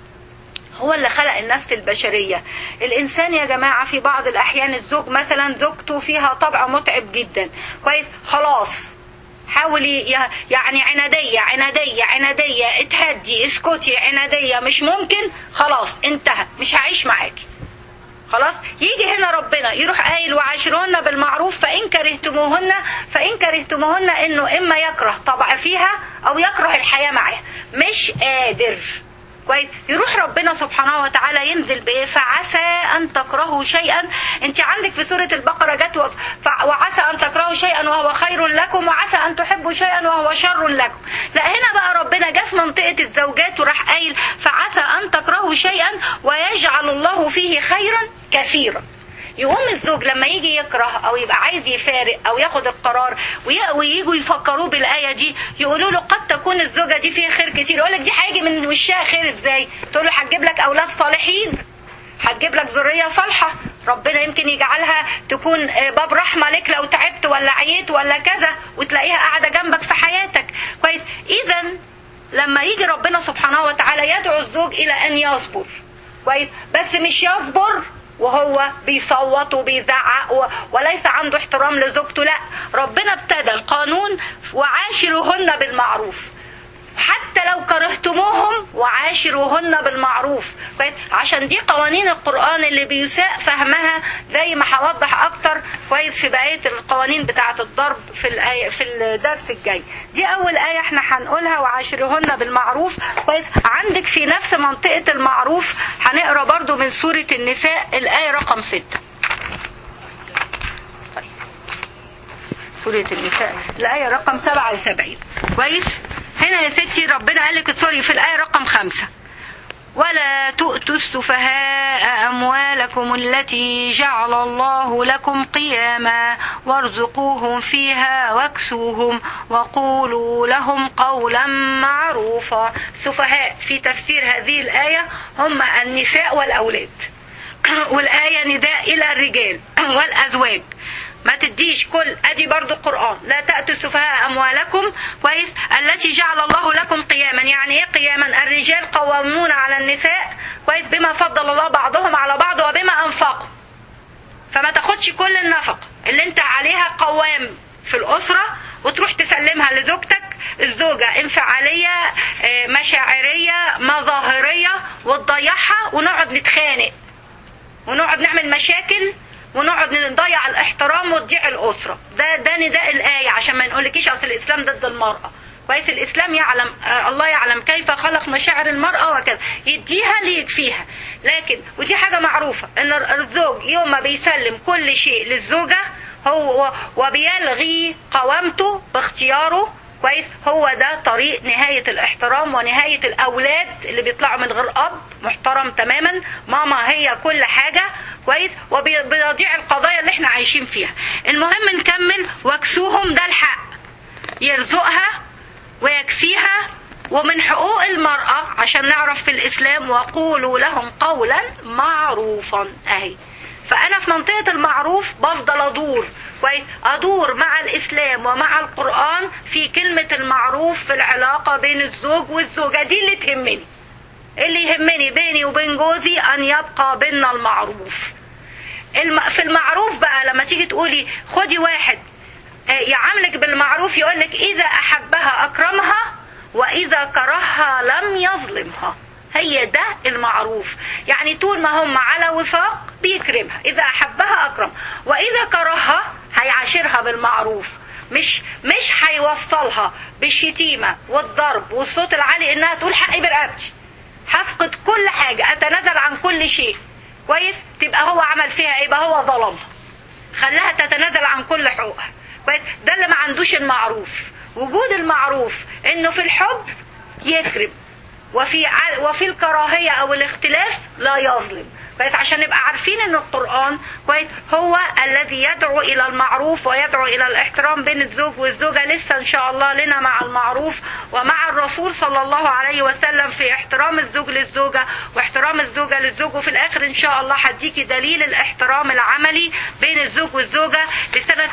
هو اللي خلق النفس البشرية الإنسان يا جماعة في بعض الأحيان الزوج مثلا زوجته فيها طبع متعب جدا كويس خلاص حاولي يعني عنادية عنادية عنادية اتهدي اسكتي عنادية مش ممكن خلاص انتهى مش هعيش معاكي خلاص يجي هنا ربنا يروح قايل وعاشروهن بالمعروف فإن كرهتموهن فإن كرهتموهن إنه إما يكره طبع فيها أو يكره الحياة معاها مش قادر كويس يروح ربنا سبحانه وتعالى ينزل بايه فعسى ان تكرهوا شيئا انت عندك في سوره البقره جت وعسى ان تكرهوا شيئا وهو خير لكم وعسى ان تحبوا شيئا وهو شر لكم لا هنا بقى ربنا جه في منطقه الزوجات وراح قايل فعسى ان تكرهوا شيئا ويجعل الله فيه خيرا كثيرا يقوم الزوج لما يجي يكره او يبقى عايز يفارق او ياخد القرار وييجوا يفكروه بالايه دي يقولوا له قد تكون الزوجه دي فيها خير كتير يقول لك دي هيجي من وشها خير ازاي تقول له هتجيب لك اولاد صالحين هتجيب لك ذريه صالحه ربنا يمكن يجعلها تكون باب رحمه لك لو تعبت ولا عييت ولا كذا وتلاقيها قاعده جنبك في حياتك كويس اذا لما يجي ربنا سبحانه وتعالى يدعو الزوج الى ان يصبر كويس بس مش يصبر وهو بيصوت وبيزعق وليس عنده احترام لزوجته لا ربنا ابتدى القانون وعاشروهن بالمعروف حتى لو كرهتموهم وعاشروهن بالمعروف كويس عشان دي قوانين القرآن اللي بيساء فهمها زي ما هوضح اكتر كويس في بقية القوانين بتاعة الضرب في الآية في الدرس الجاي دي اول آية احنا هنقولها وعاشروهن بالمعروف كويس عندك في نفس منطقة المعروف هنقرا برضو من سورة النساء الآية رقم ستة سورة النساء الآية رقم 77 كويس هنا يا ستي ربنا قال لك سوري في الآية رقم خمسة ولا تؤتوا السفهاء أموالكم التي جعل الله لكم قياما وارزقوهم فيها واكسوهم وقولوا لهم قولا معروفا سفهاء في تفسير هذه الآية هم النساء والأولاد والآية نداء إلى الرجال والأزواج ما تديش كل ادي برضو القران لا تاتوا السفهاء اموالكم كويس التي جعل الله لكم قياما يعني ايه قياما الرجال قوامون على النساء كويس بما فضل الله بعضهم على بعض وبما انفقوا فما تاخدش كل النفقه اللي انت عليها قوام في الاسره وتروح تسلمها لزوجتك الزوجة انفعالية مشاعرية مظاهرية وتضيعها ونقعد نتخانق ونقعد نعمل مشاكل ونقعد نضيع الاحترام وتضيع الاسره ده ده نداء الايه عشان ما نقولكيش اصل الاسلام ضد المراه كويس الاسلام يعلم آه الله يعلم كيف خلق مشاعر المراه وكذا يديها ليكفيها لكن ودي حاجه معروفه ان الزوج يوم ما بيسلم كل شيء للزوجه هو وبيلغي قوامته باختياره كويس هو ده طريق نهاية الاحترام ونهاية الأولاد اللي بيطلعوا من غير أب محترم تماما ماما هي كل حاجة كويس وبيضيع القضايا اللي احنا عايشين فيها المهم نكمل واكسوهم ده الحق يرزقها ويكسيها ومن حقوق المرأة عشان نعرف في الإسلام وقولوا لهم قولا معروفا أهي فأنا في منطقة المعروف بفضل أدور كويس أدور مع الإسلام ومع القرآن في كلمة المعروف في العلاقة بين الزوج والزوجة دي اللي تهمني اللي يهمني بيني وبين جوزي ان يبقى بيننا المعروف الم... في المعروف بقى لما تيجي تقولي خدي واحد آه، يعاملك بالمعروف يقولك اذا احبها اكرمها واذا كرهها لم يظلمها هي ده المعروف يعني طول ما هم على وفاق بيكرمها اذا احبها اكرم واذا كرهها هيعاشرها بالمعروف مش مش هيوصلها بالشتيمه والضرب والصوت العالي انها تقول حقي برقبتي هفقد كل حاجه اتنازل عن كل شيء كويس تبقى هو عمل فيها ايه يبقى هو ظلمها خلاها تتنازل عن كل حقوقها كويس ده اللي ما عندوش المعروف وجود المعروف انه في الحب يكرم وفي ع- وفي الكراهيه او الاختلاف لا يظلم كويس عشان نبقى عارفين ان القران كويس هو الذي يدعو الى المعروف ويدعو الى الاحترام بين الزوج والزوجه لسه ان شاء الله لنا مع المعروف ومع الرسول صلى الله عليه وسلم في احترام الزوج للزوجه واحترام الزوجه للزوج وفي الاخر ان شاء الله هديكي دليل الاحترام العملي بين الزوج والزوجه لسنه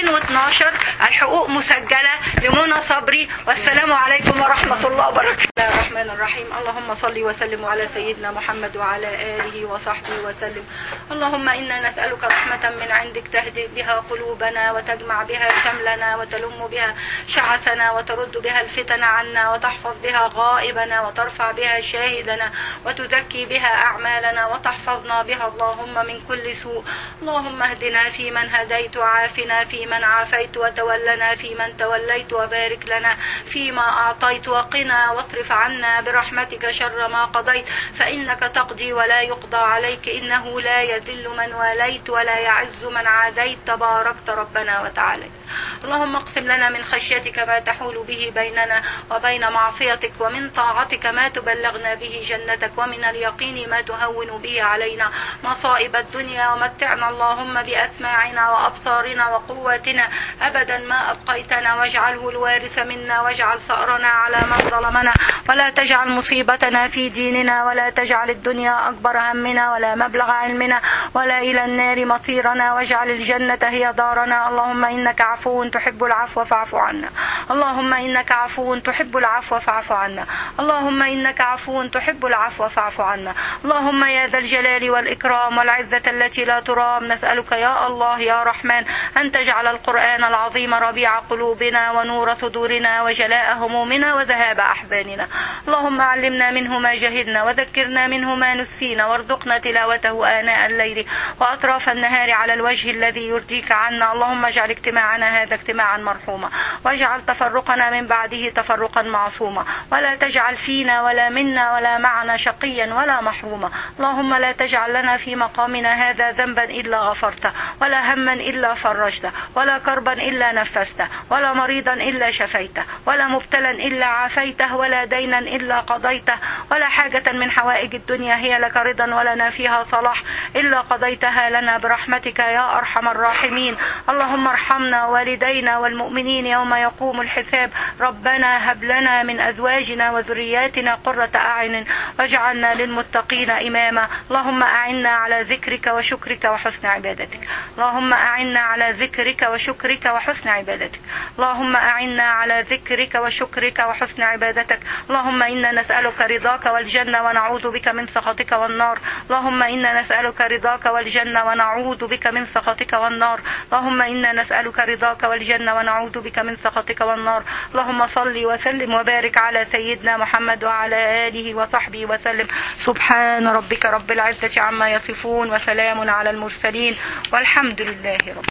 2012 الحقوق مسجله لمنى صبري والسلام عليكم ورحمه الله وبركاته بسم الله الرحمن الرحيم اللهم صل وسلم على سيدنا محمد وعلى اله وصحبه وسلم اللهم انا نسالك رحمه من عندك تهدي بها قلوبنا وتجمع بها شملنا وتلم بها شعثنا وترد بها الفتن عنا وتحفظ بها غائبنا وترفع بها شاهدنا وتزكي بها اعمالنا وتحفظنا بها اللهم من كل سوء اللهم اهدنا فيمن هديت وعافنا فيمن عافيت وتولنا فيمن توليت وبارك لنا فيما اعطيت وقنا واصرف عنا برحمتك شر ما قضيت فانك تقضي ولا يقضى عليك انه لا يذل من واليت ولا يعز من عاديت تباركت ربنا وتعالى اللهم اقسم لنا من خشيتك ما تحول به بيننا وبين معصيتك ومن طاعتك ما تبلغنا به جنتك ومن اليقين ما تهون به علينا مصائب الدنيا ومتعنا اللهم بأسماعنا وأبصارنا وقواتنا أبدا ما أبقيتنا واجعله الوارث منا واجعل ثأرنا على من ظلمنا ولا تجعل مصيبتنا في ديننا ولا تجعل الدنيا أكبر همنا ولا مبلغ علمنا ولا إلى النار مصيرنا واجعل الجنة هي دارنا اللهم إنك عفو تحب العفو فاعف عنا اللهم إنك عفو تحب العفو فاعف عنا اللهم إنك عفو تحب العفو فاعف عنا اللهم يا ذا الجلال والإكرام والعزة التي لا ترام نسألك يا الله يا رحمن أن تجعل القرآن العظيم ربيع قلوبنا ونور صدورنا وجلاء همومنا وذهاب أحزاننا اللهم علمنا منه ما جهلنا وذكرنا منه ما نسينا وارزقنا تلاوته آناء الليل وأطراف النهار على الوجه الذي يرضيك عنا اللهم اجعل اجتماعنا هذا اجتماعا مرحوما واجعل تفرقنا من بعده تفرقا معصوما ولا تجعل فينا ولا منا ولا معنا شقيا ولا محروما اللهم لا تجعل لنا في مقامنا هذا ذنبا إلا غفرته ولا هما إلا فرجته ولا كربا إلا نفسته ولا مريضا إلا شفيته ولا مبتلا إلا عافيته ولا دينا إلا قضيته ولا حاجة من حوائج الدنيا هي لك رضا ولنا فيها صلاح إلا قضيتها لنا برحمتك يا أرحم الراحمين اللهم ارحمنا والدينا والمؤمنين يوم يقوم الحساب ربنا هب لنا من أزواجنا وذرياتنا قرة أعين واجعلنا للمتقين إماما اللهم أعنا على ذكرك وشكرك وحسن عبادتك اللهم أعنا على ذكرك وشكرك وحسن عبادتك اللهم أعنا على ذكرك وشكرك وحسن عبادتك اللهم إنا نسألك رضاك والجنة ونعوذ بك من سخطك والنار اللهم إنا نسألك رضاك والجنة ونعوذ بك من سخطك والنار اللهم إنا نسألك رضاك والجنة ونعوذ بك من سخطك والنار اللهم صل وسلم وبارك على سيدنا محمد وعلى آله وصحبه وسلم سبحان ربك رب العزة عما يصفون وسلام على المرسلين والحمد لله رب